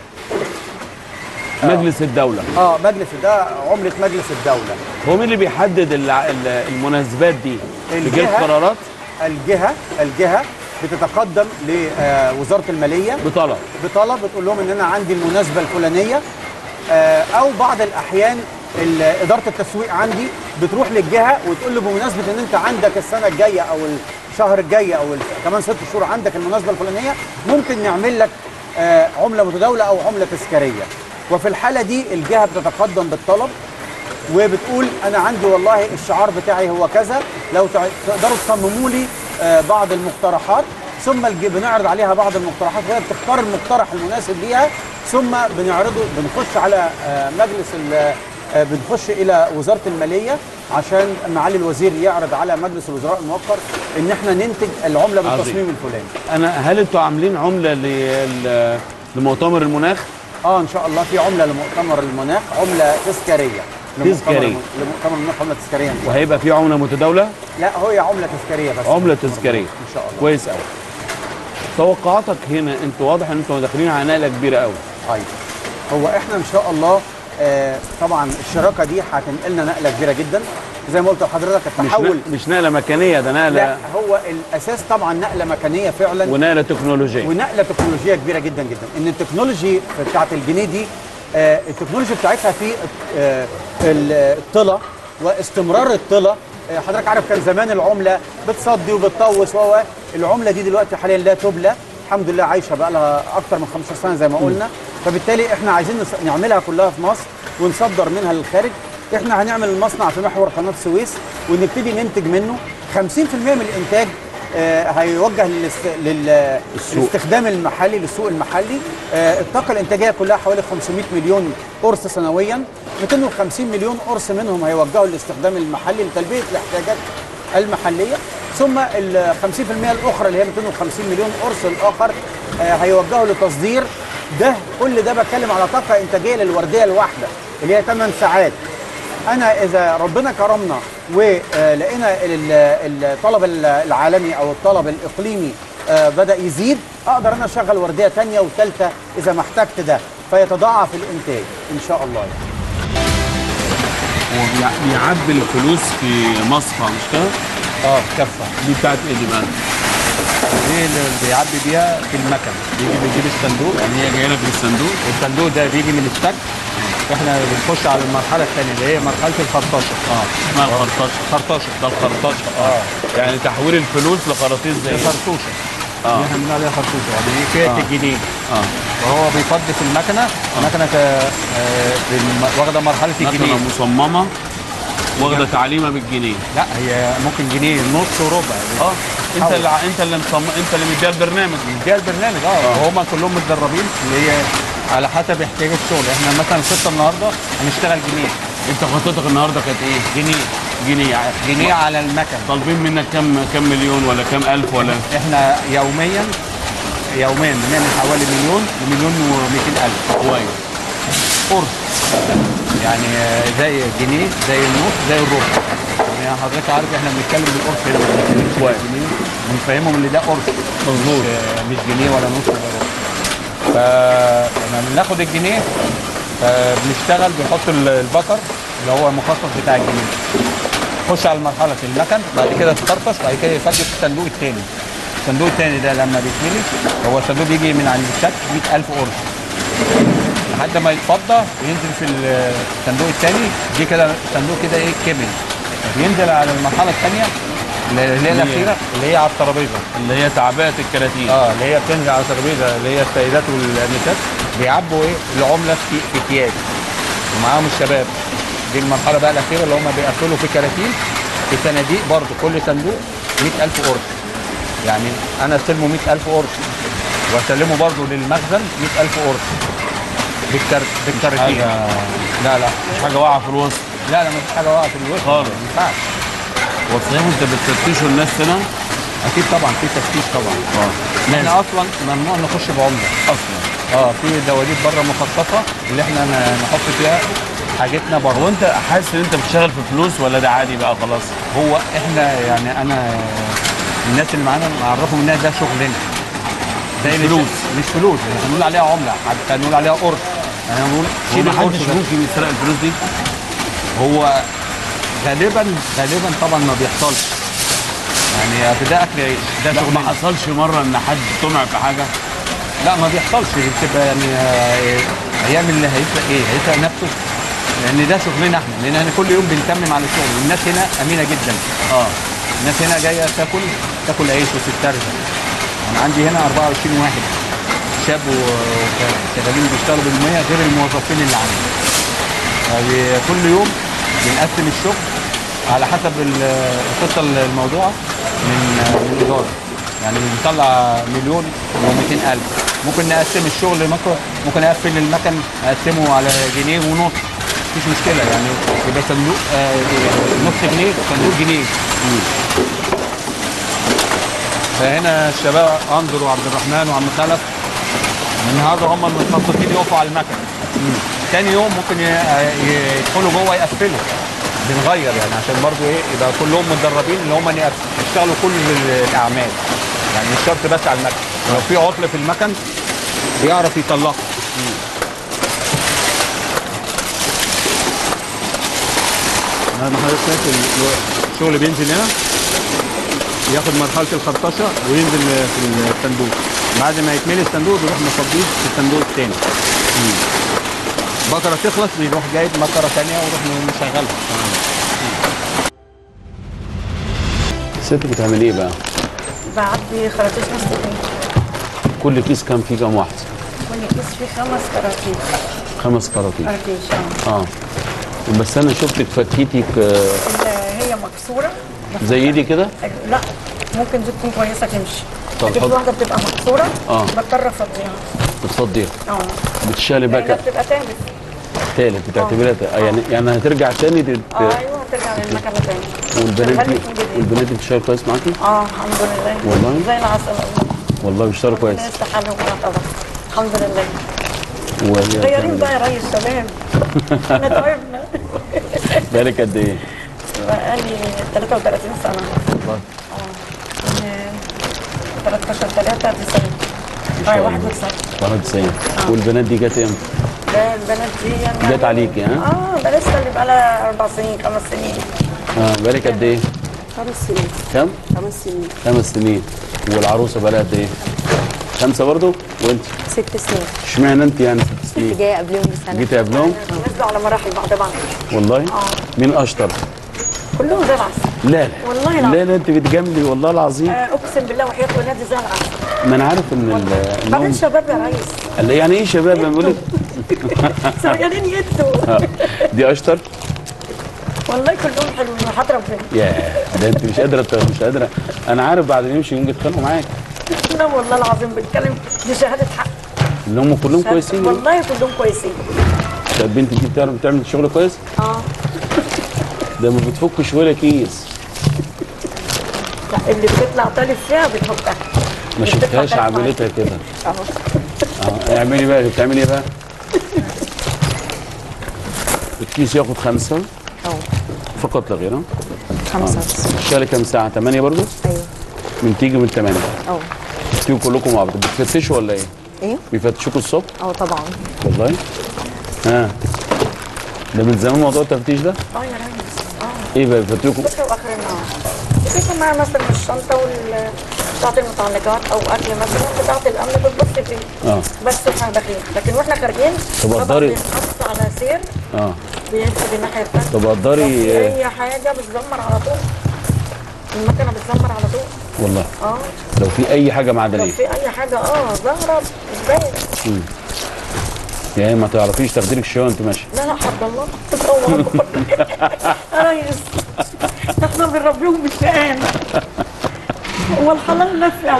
مجلس الدوله اه مجلس ده عمله مجلس الدوله هو مين اللي بيحدد الع- ال- المناسبات دي بيجي الجهة- قرارات الجهه الجهه بتتقدم لوزاره الماليه بطلب بطلب بتقول لهم ان انا عندي المناسبه الفلانيه آه، او بعض الاحيان ال- اداره التسويق عندي بتروح للجهه وتقول له بمناسبه ان انت عندك السنه الجايه او الشهر الجاي او ال- كمان ست شهور عندك المناسبه الفلانيه ممكن نعمل لك آه، عمله متداوله او عمله تذكاريه وفي الحاله دي الجهه بتتقدم بالطلب وبتقول انا عندي والله الشعار بتاعي هو كذا لو تع- تقدروا تصمموا لي آه، بعض المقترحات ثم الج- بنعرض عليها بعض المقترحات وهي بتختار المقترح المناسب ليها ثم بنعرضه بنخش على آه، مجلس ال- آه، بنخش الى وزاره الماليه عشان معالي الوزير يعرض على مجلس الوزراء الموقر ان احنا ننتج العمله عظيم. بالتصميم الفلاني. انا هل انتوا عاملين عمله لل- لمؤتمر المناخ اه ان شاء الله في عمله لمؤتمر المناخ عمله تذكاريه لمؤتمر تذكارية. الم- لمؤتمر المناخ عمله تذكاريه إن شاء الله. وهيبقى في عمله متداوله لا هي عمله تذكاريه بس عمله تذكاريه ان شاء الله كويس قوي توقعاتك هنا انتوا واضح ان انتوا داخلين على نقله كبيره قوي طيب هو احنا ان شاء الله آه طبعا الشراكه دي هتنقلنا نقله كبيره جدا زي ما قلت لحضرتك مش التحول ن- مش نقله مكانيه ده لا نقله هو الاساس طبعا نقله مكانيه فعلا ونقله تكنولوجيه ونقله تكنولوجيه كبيره جدا جدا ان التكنولوجي بتاعت الجنيه دي آه التكنولوجي بتاعتها في آه ال- الطلة واستمرار الطلة آه حضرتك عارف كان زمان العمله بتصدي وبتطوس و العمله دي دلوقتي حاليا لا تبلى الحمد لله عايشه بقى لها اكتر من 15 سنه زي ما قلنا فبالتالي احنا عايزين نص- نعملها كلها في مصر ونصدر منها للخارج احنا هنعمل المصنع في محور قناه السويس ونبتدي ننتج منه 50% من الانتاج آه، هيوجه للاست... لل... للاستخدام المحلي للسوق المحلي آه، الطاقه الانتاجيه كلها حوالي 500 مليون قرص سنويا 250 مليون قرص منهم هيوجهوا للاستخدام المحلي لتلبيه الاحتياجات المحليه ثم ال 50% الاخرى اللي هي 250 مليون قرص الاخر آه، هيوجهوا لتصدير ده كل ده بتكلم على طاقه انتاجيه للورديه الواحده اللي هي 8 ساعات انا اذا ربنا كرمنا ولقينا ال- الطلب العالمي او الطلب الاقليمي آه، بدا يزيد اقدر انا اشغل ورديه ثانيه وثالثه اذا ما احتجت ده فيتضاعف الانتاج ان شاء الله هو بيع- بيعبي الفلوس في مصفى مش كده؟ اه كفه دي بتاعت ايه دي بقى؟ دي اللي بيعبي بيها في المكن بيجي بيجيب الصندوق يعني هي جايه لك بالصندوق والصندوق ده بيجي من الشك احنا بنخش على المرحله الثانيه اللي هي مرحله الخرطاشه اه اسمها الخرطاشه خرطاشه ده الخرطاشه اه يعني تحويل الفلوس لخراطيش زي الخرطوشه دي احنا بنقول عليها خرطوشه يعني فئه آه. الجنيه اه وهو بيفضي في المكنه المكنه ك- آه، بالم- واخده مرحله الجنيه مكنه مصممه واخده تعليمه بالجنيه لا هي ممكن جنيه نص وربع اه انت اللي ع- انت اللي مصمم انت اللي مديها البرنامج دي البرنامج اه وهم كلهم متدربين اللي هي على حسب احتياج الشغل احنا مثلا الخطه النهارده هنشتغل جنيه انت خطتك النهارده كانت ايه؟ جنيه جنيه جنيه على المكن طالبين منك كم كم مليون ولا كم الف ولا احنا يوميا يوميا بنعمل حوالي مليون لمليون و200 الف كويس قرص يعني آه، زي جنيه زي النص زي الربع يعني حضرتك عارف احنا بنتكلم بالقرص هنا ما بنتكلمش كويس. بالجنيه بنفهمهم ان ده قرص مظبوط. مش, آه، مش جنيه ولا نص ولا ربع فلما بناخد الجنيه فبنشتغل بنحط ال- البكر اللي هو المخصص بتاع الجنيه خش على مرحله المكن بعد كده تطرطش بعد كده يفجر في الصندوق الثاني الصندوق الثاني ده لما بيتملي هو الصندوق بيجي من عند الشك 100000 قرص لحد ما يتفضى ينزل في الصندوق الثاني دي كده صندوق كده ايه كمل بينزل على المرحله الثانيه اللي هي الاخيره اللي هي على الترابيزه اللي هي تعبئه الكراتين اه اللي هي بتنزل على الترابيزه اللي هي السيدات والنساء بيعبوا ايه العمله في في اكياس ومعاهم الشباب دي المرحله بقى الاخيره اللي هم بيقفلوا في كراتين في صناديق برضه كل صندوق 100000 قرص يعني انا استلمه 100000 قرص واسلمه برضه للمخزن 100000 قرص بالكر... بالكراتين حاجة- لا لا مش حاجه واقعه في الوسط لا لا مفيش حاجه واقعه في الوسط خالص. ما ينفعش وصحيح انت بتفتشوا الناس هنا اكيد طبعا في تفتيش طبعا اه احنا اصلا ممنوع نخش بعمله اصلا اه في دواليب بره مخصصه اللي احنا ن- نحط فيها حاجتنا هو بره انت حاسس ان انت بتشتغل في فلوس ولا ده عادي بقى خلاص هو احنا يعني انا الناس اللي معانا نعرفهم ان ده شغلنا زي اللي فلوس. ش- مش فلوس احنا هنقول عليها عمله حتى هنقول عليها قرص يعني هنقول هو شيل ما القرص حدش ده. ممكن يسرق الفلوس دي هو غالبا غالبا طبعا ما بيحصلش يعني أصل ده اكل عيش ده لا ما شغلنا حصلش مره ان حد طمع في حاجه لا ما بيحصلش دي بتبقى يعني آه، ايام اللي هيسرق ايه هيسرق نفسه لان ده شغلنا احنا لان احنا كل يوم بنتمم على الشغل والناس هنا امينه جدا اه الناس هنا جايه تاكل تاكل عيش وتسترزق انا عندي هنا 24 واحد شاب وشغالين بيشتغلوا بالمية غير الموظفين اللي عندي يعني كل يوم بنقسم الشغل على حسب ال- الخطه الموضوعه من من الاداره يعني بنطلع مليون و200 الف ممكن نقسم الشغل ممكن ممكن اقفل المكن اقسمه على جنيه ونص مفيش مشكله يعني يبقى صندوق آه، نص جنيه صندوق جنيه فهنا الشباب انظر وعبد الرحمن وعم خلف النهارده هم المتخصصين يقفوا على المكن تاني يوم ممكن ي- ي- يدخلوا جوه يقفلوا بنغير يعني عشان برضو ايه يبقى كلهم متدربين ان هم يقف- يشتغلوا كل ال- الاعمال يعني مش شرط بس على المكن لو في عطل في المكن بيعرف يطلقه زي ما حضرتك شايف ال- الشغل بينزل هنا ياخد مرحله الخرطشه وينزل في الصندوق بعد ما يتملي الصندوق بيروح مفضيه في الصندوق الثاني بكره تخلص بيروح جايب مكره ثانيه ويروح مشغلها ست بتعمل ايه بقى بعدي خراطيش مستقيم كل كيس كام فيه كام واحد كل كيس فيه خمس كراتين خمس كراتين كراتيش اه اه بس انا شفتك فتيتك آه، اللي هي مكسوره زي دي كده لا ممكن دي تكون كويسه تمشي طب لكن حط. في واحده بتبقى مكسوره آه. بضطر افضيها بتفضيها اه بتشالي بقى لانها ك- بتبقى تالف تالت بتعتبرها ت- يعني يعني هترجع تاني تت... اه ايوه هترجع للمكنه تاني والبنات دي شغالة من جديد. والبنات دي بتشتغل كويس معاكي اه الحمد لله والله؟ زي العسل والله والله بيشتغلوا كويس ربنا يستحملهم طبعا الحمد لله وهي غيرين بتعمل بقى يا ريس شباب احنا تعبنا إيه؟ بالك قد ايه؟ بقالي 33 سنه والله من 13 3 90 اه 91 91 والبنات دي جت امتى؟ ده البنات دي يعني جت عليكي ها؟ اه ده لسه اللي بقى لها اربع سنين خمس سنين اه بالك قد ايه؟ خمس سنين كم؟ خمس سنين خمس سنين والعروسه بقى لها قد ايه؟ خمسه برضه؟ وانت؟ ست سنين اشمعنى انت يعني ست كنت سنين؟ جايه قبلهم بسنه جيتي قبلهم؟ نزلوا على مراحل بعد بعض والله؟ مين اشطر؟ كلهم زي العسل لا لا والله لا العظيم لا انت بتجاملي والله العظيم آه، اقسم بالله وحياه ولادي زي العسل ما انا عارف ان ال- بعدين انهم شباب يا ريس قال يعني ايه شباب انا بقول لك شغالين يدوا آه، دي اشطر والله كلهم حلوين وحضرة ربنا يا ده انت مش قادره مش قادره انا عارف بعد ما يمشي يمكن يتخانقوا معاك لا والله العظيم بتكلم دي شهادة حق ان هم كلهم كويسين والله كلهم كويسين طب البنت دي بتعرف بتعمل شغل كويس اه ده ما بتفكش ولا كيس لا اللي بتطلع طالب فيها بتحطها ما مش بتطلع شفتهاش طالب عملتها كده اهو اه اعملي بقى بتعملي ايه بقى الكيس ياخد خمسة اه فقط لا غير ها؟ خمسة بس شغالة كام ساعة؟ 8 برضو؟ ايوه من تيجي من 8 اه تيجوا كلكم مع بعض بتفتشوا ولا ايه؟ ايه؟ بيفتشوكوا الصبح؟ اه طبعا والله؟ ها ده من زمان موضوع التفتيش ده؟ اه يا ريس اه ايه بقى بيفتشوكوا؟ بكره واخر النهار بتبقى معايا مثلا الشنطه وال بتاعت المتعلقات او اكل مثلا بتاعت الامن بتبص فيه اه بس واحنا داخلين لكن واحنا خارجين طب طبعاً قدري- بنقص على سير اه بيمشي الناحيه الثانيه طب قدري- لو في اي حاجه بتزمر على طول المكنه بتزمر على طول والله اه لو في اي حاجة لو معدنية في اي حاجه اه ظهرت ازاي مم. يعني ما تعرفيش تاخدي لك شويه وانت ماشي لا لا حد الله الله اكبر يا ريس احنا بنربيهم بالشقان هو الحلال نافع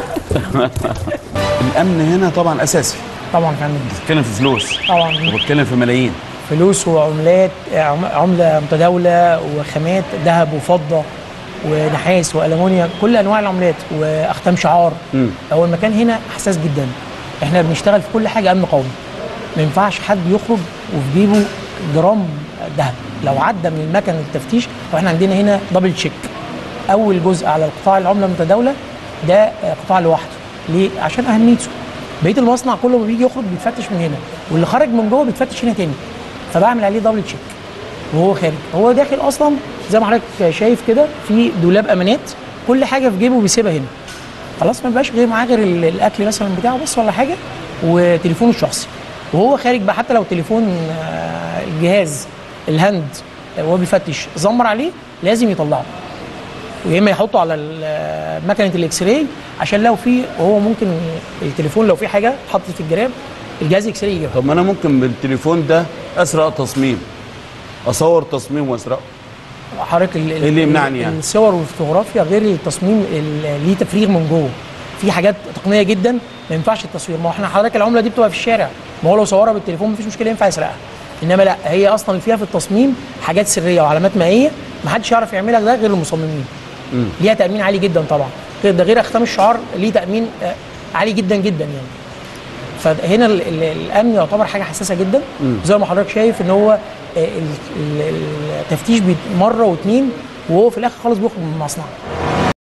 الامن هنا طبعا اساسي طبعا فندم بتتكلم في فلوس طبعا وبتتكلم في ملايين فلوس وعملات عم- عمله متداوله وخامات ذهب وفضه ونحاس والومنيوم كل انواع العملات واختام شعار مم. هو المكان هنا حساس جدا احنا بنشتغل في كل حاجه امن قومي ما ينفعش حد يخرج وفي جيبه جرام ذهب لو عدى من المكن التفتيش واحنا عندنا هنا دبل تشيك اول جزء على القطاع العمله المتداوله ده آه، قطاع لوحده ليه عشان اهميته بقيه المصنع كله ما بيجي يخرج بيتفتش من هنا واللي خرج من جوه بيتفتش هنا تاني فبعمل عليه دبل تشيك وهو خارج هو داخل اصلا زي ما حضرتك شايف كده في دولاب امانات كل حاجه في جيبه بيسيبها هنا خلاص ما بيبقاش غير معاه غير ال- الاكل مثلا بتاعه بس ولا حاجه وتليفونه الشخصي وهو خارج بقى حتى لو تليفون آه، الجهاز الهاند آه، وهو بيفتش زمر عليه لازم يطلعه ويا اما يحطه على ال- مكنه الاكس راي عشان لو في وهو ممكن التليفون لو في حاجه اتحطت في الجراب الجهاز اكس راي يجيبها طب ما انا ممكن بالتليفون ده اسرق تصميم اصور تصميم واسرقه حضرتك ال- ال- إيه اللي يمنعني يعني؟ الصور والفوتوغرافيا غير التصميم ال- ليه تفريغ من جوه في حاجات تقنيه جدا ما ينفعش التصوير ما هو احنا حضرتك العمله دي بتبقى في الشارع ما هو لو صورها بالتليفون مفيش مشكله ينفع يسرقها انما لا هي اصلا فيها في التصميم حاجات سريه وعلامات مائيه ما حدش يعرف يعملها ده غير المصممين مم. ليها تامين عالي جدا طبعا غير ده غير اختام الشعار ليه تامين آه، عالي جدا جدا يعني فهنا ال- ال- الامن يعتبر حاجه حساسه جدا مم. زي ما حضرتك شايف ان هو آه، ال- ال- التفتيش بي- مره واثنين وهو في الاخر خالص بيخرج من المصنع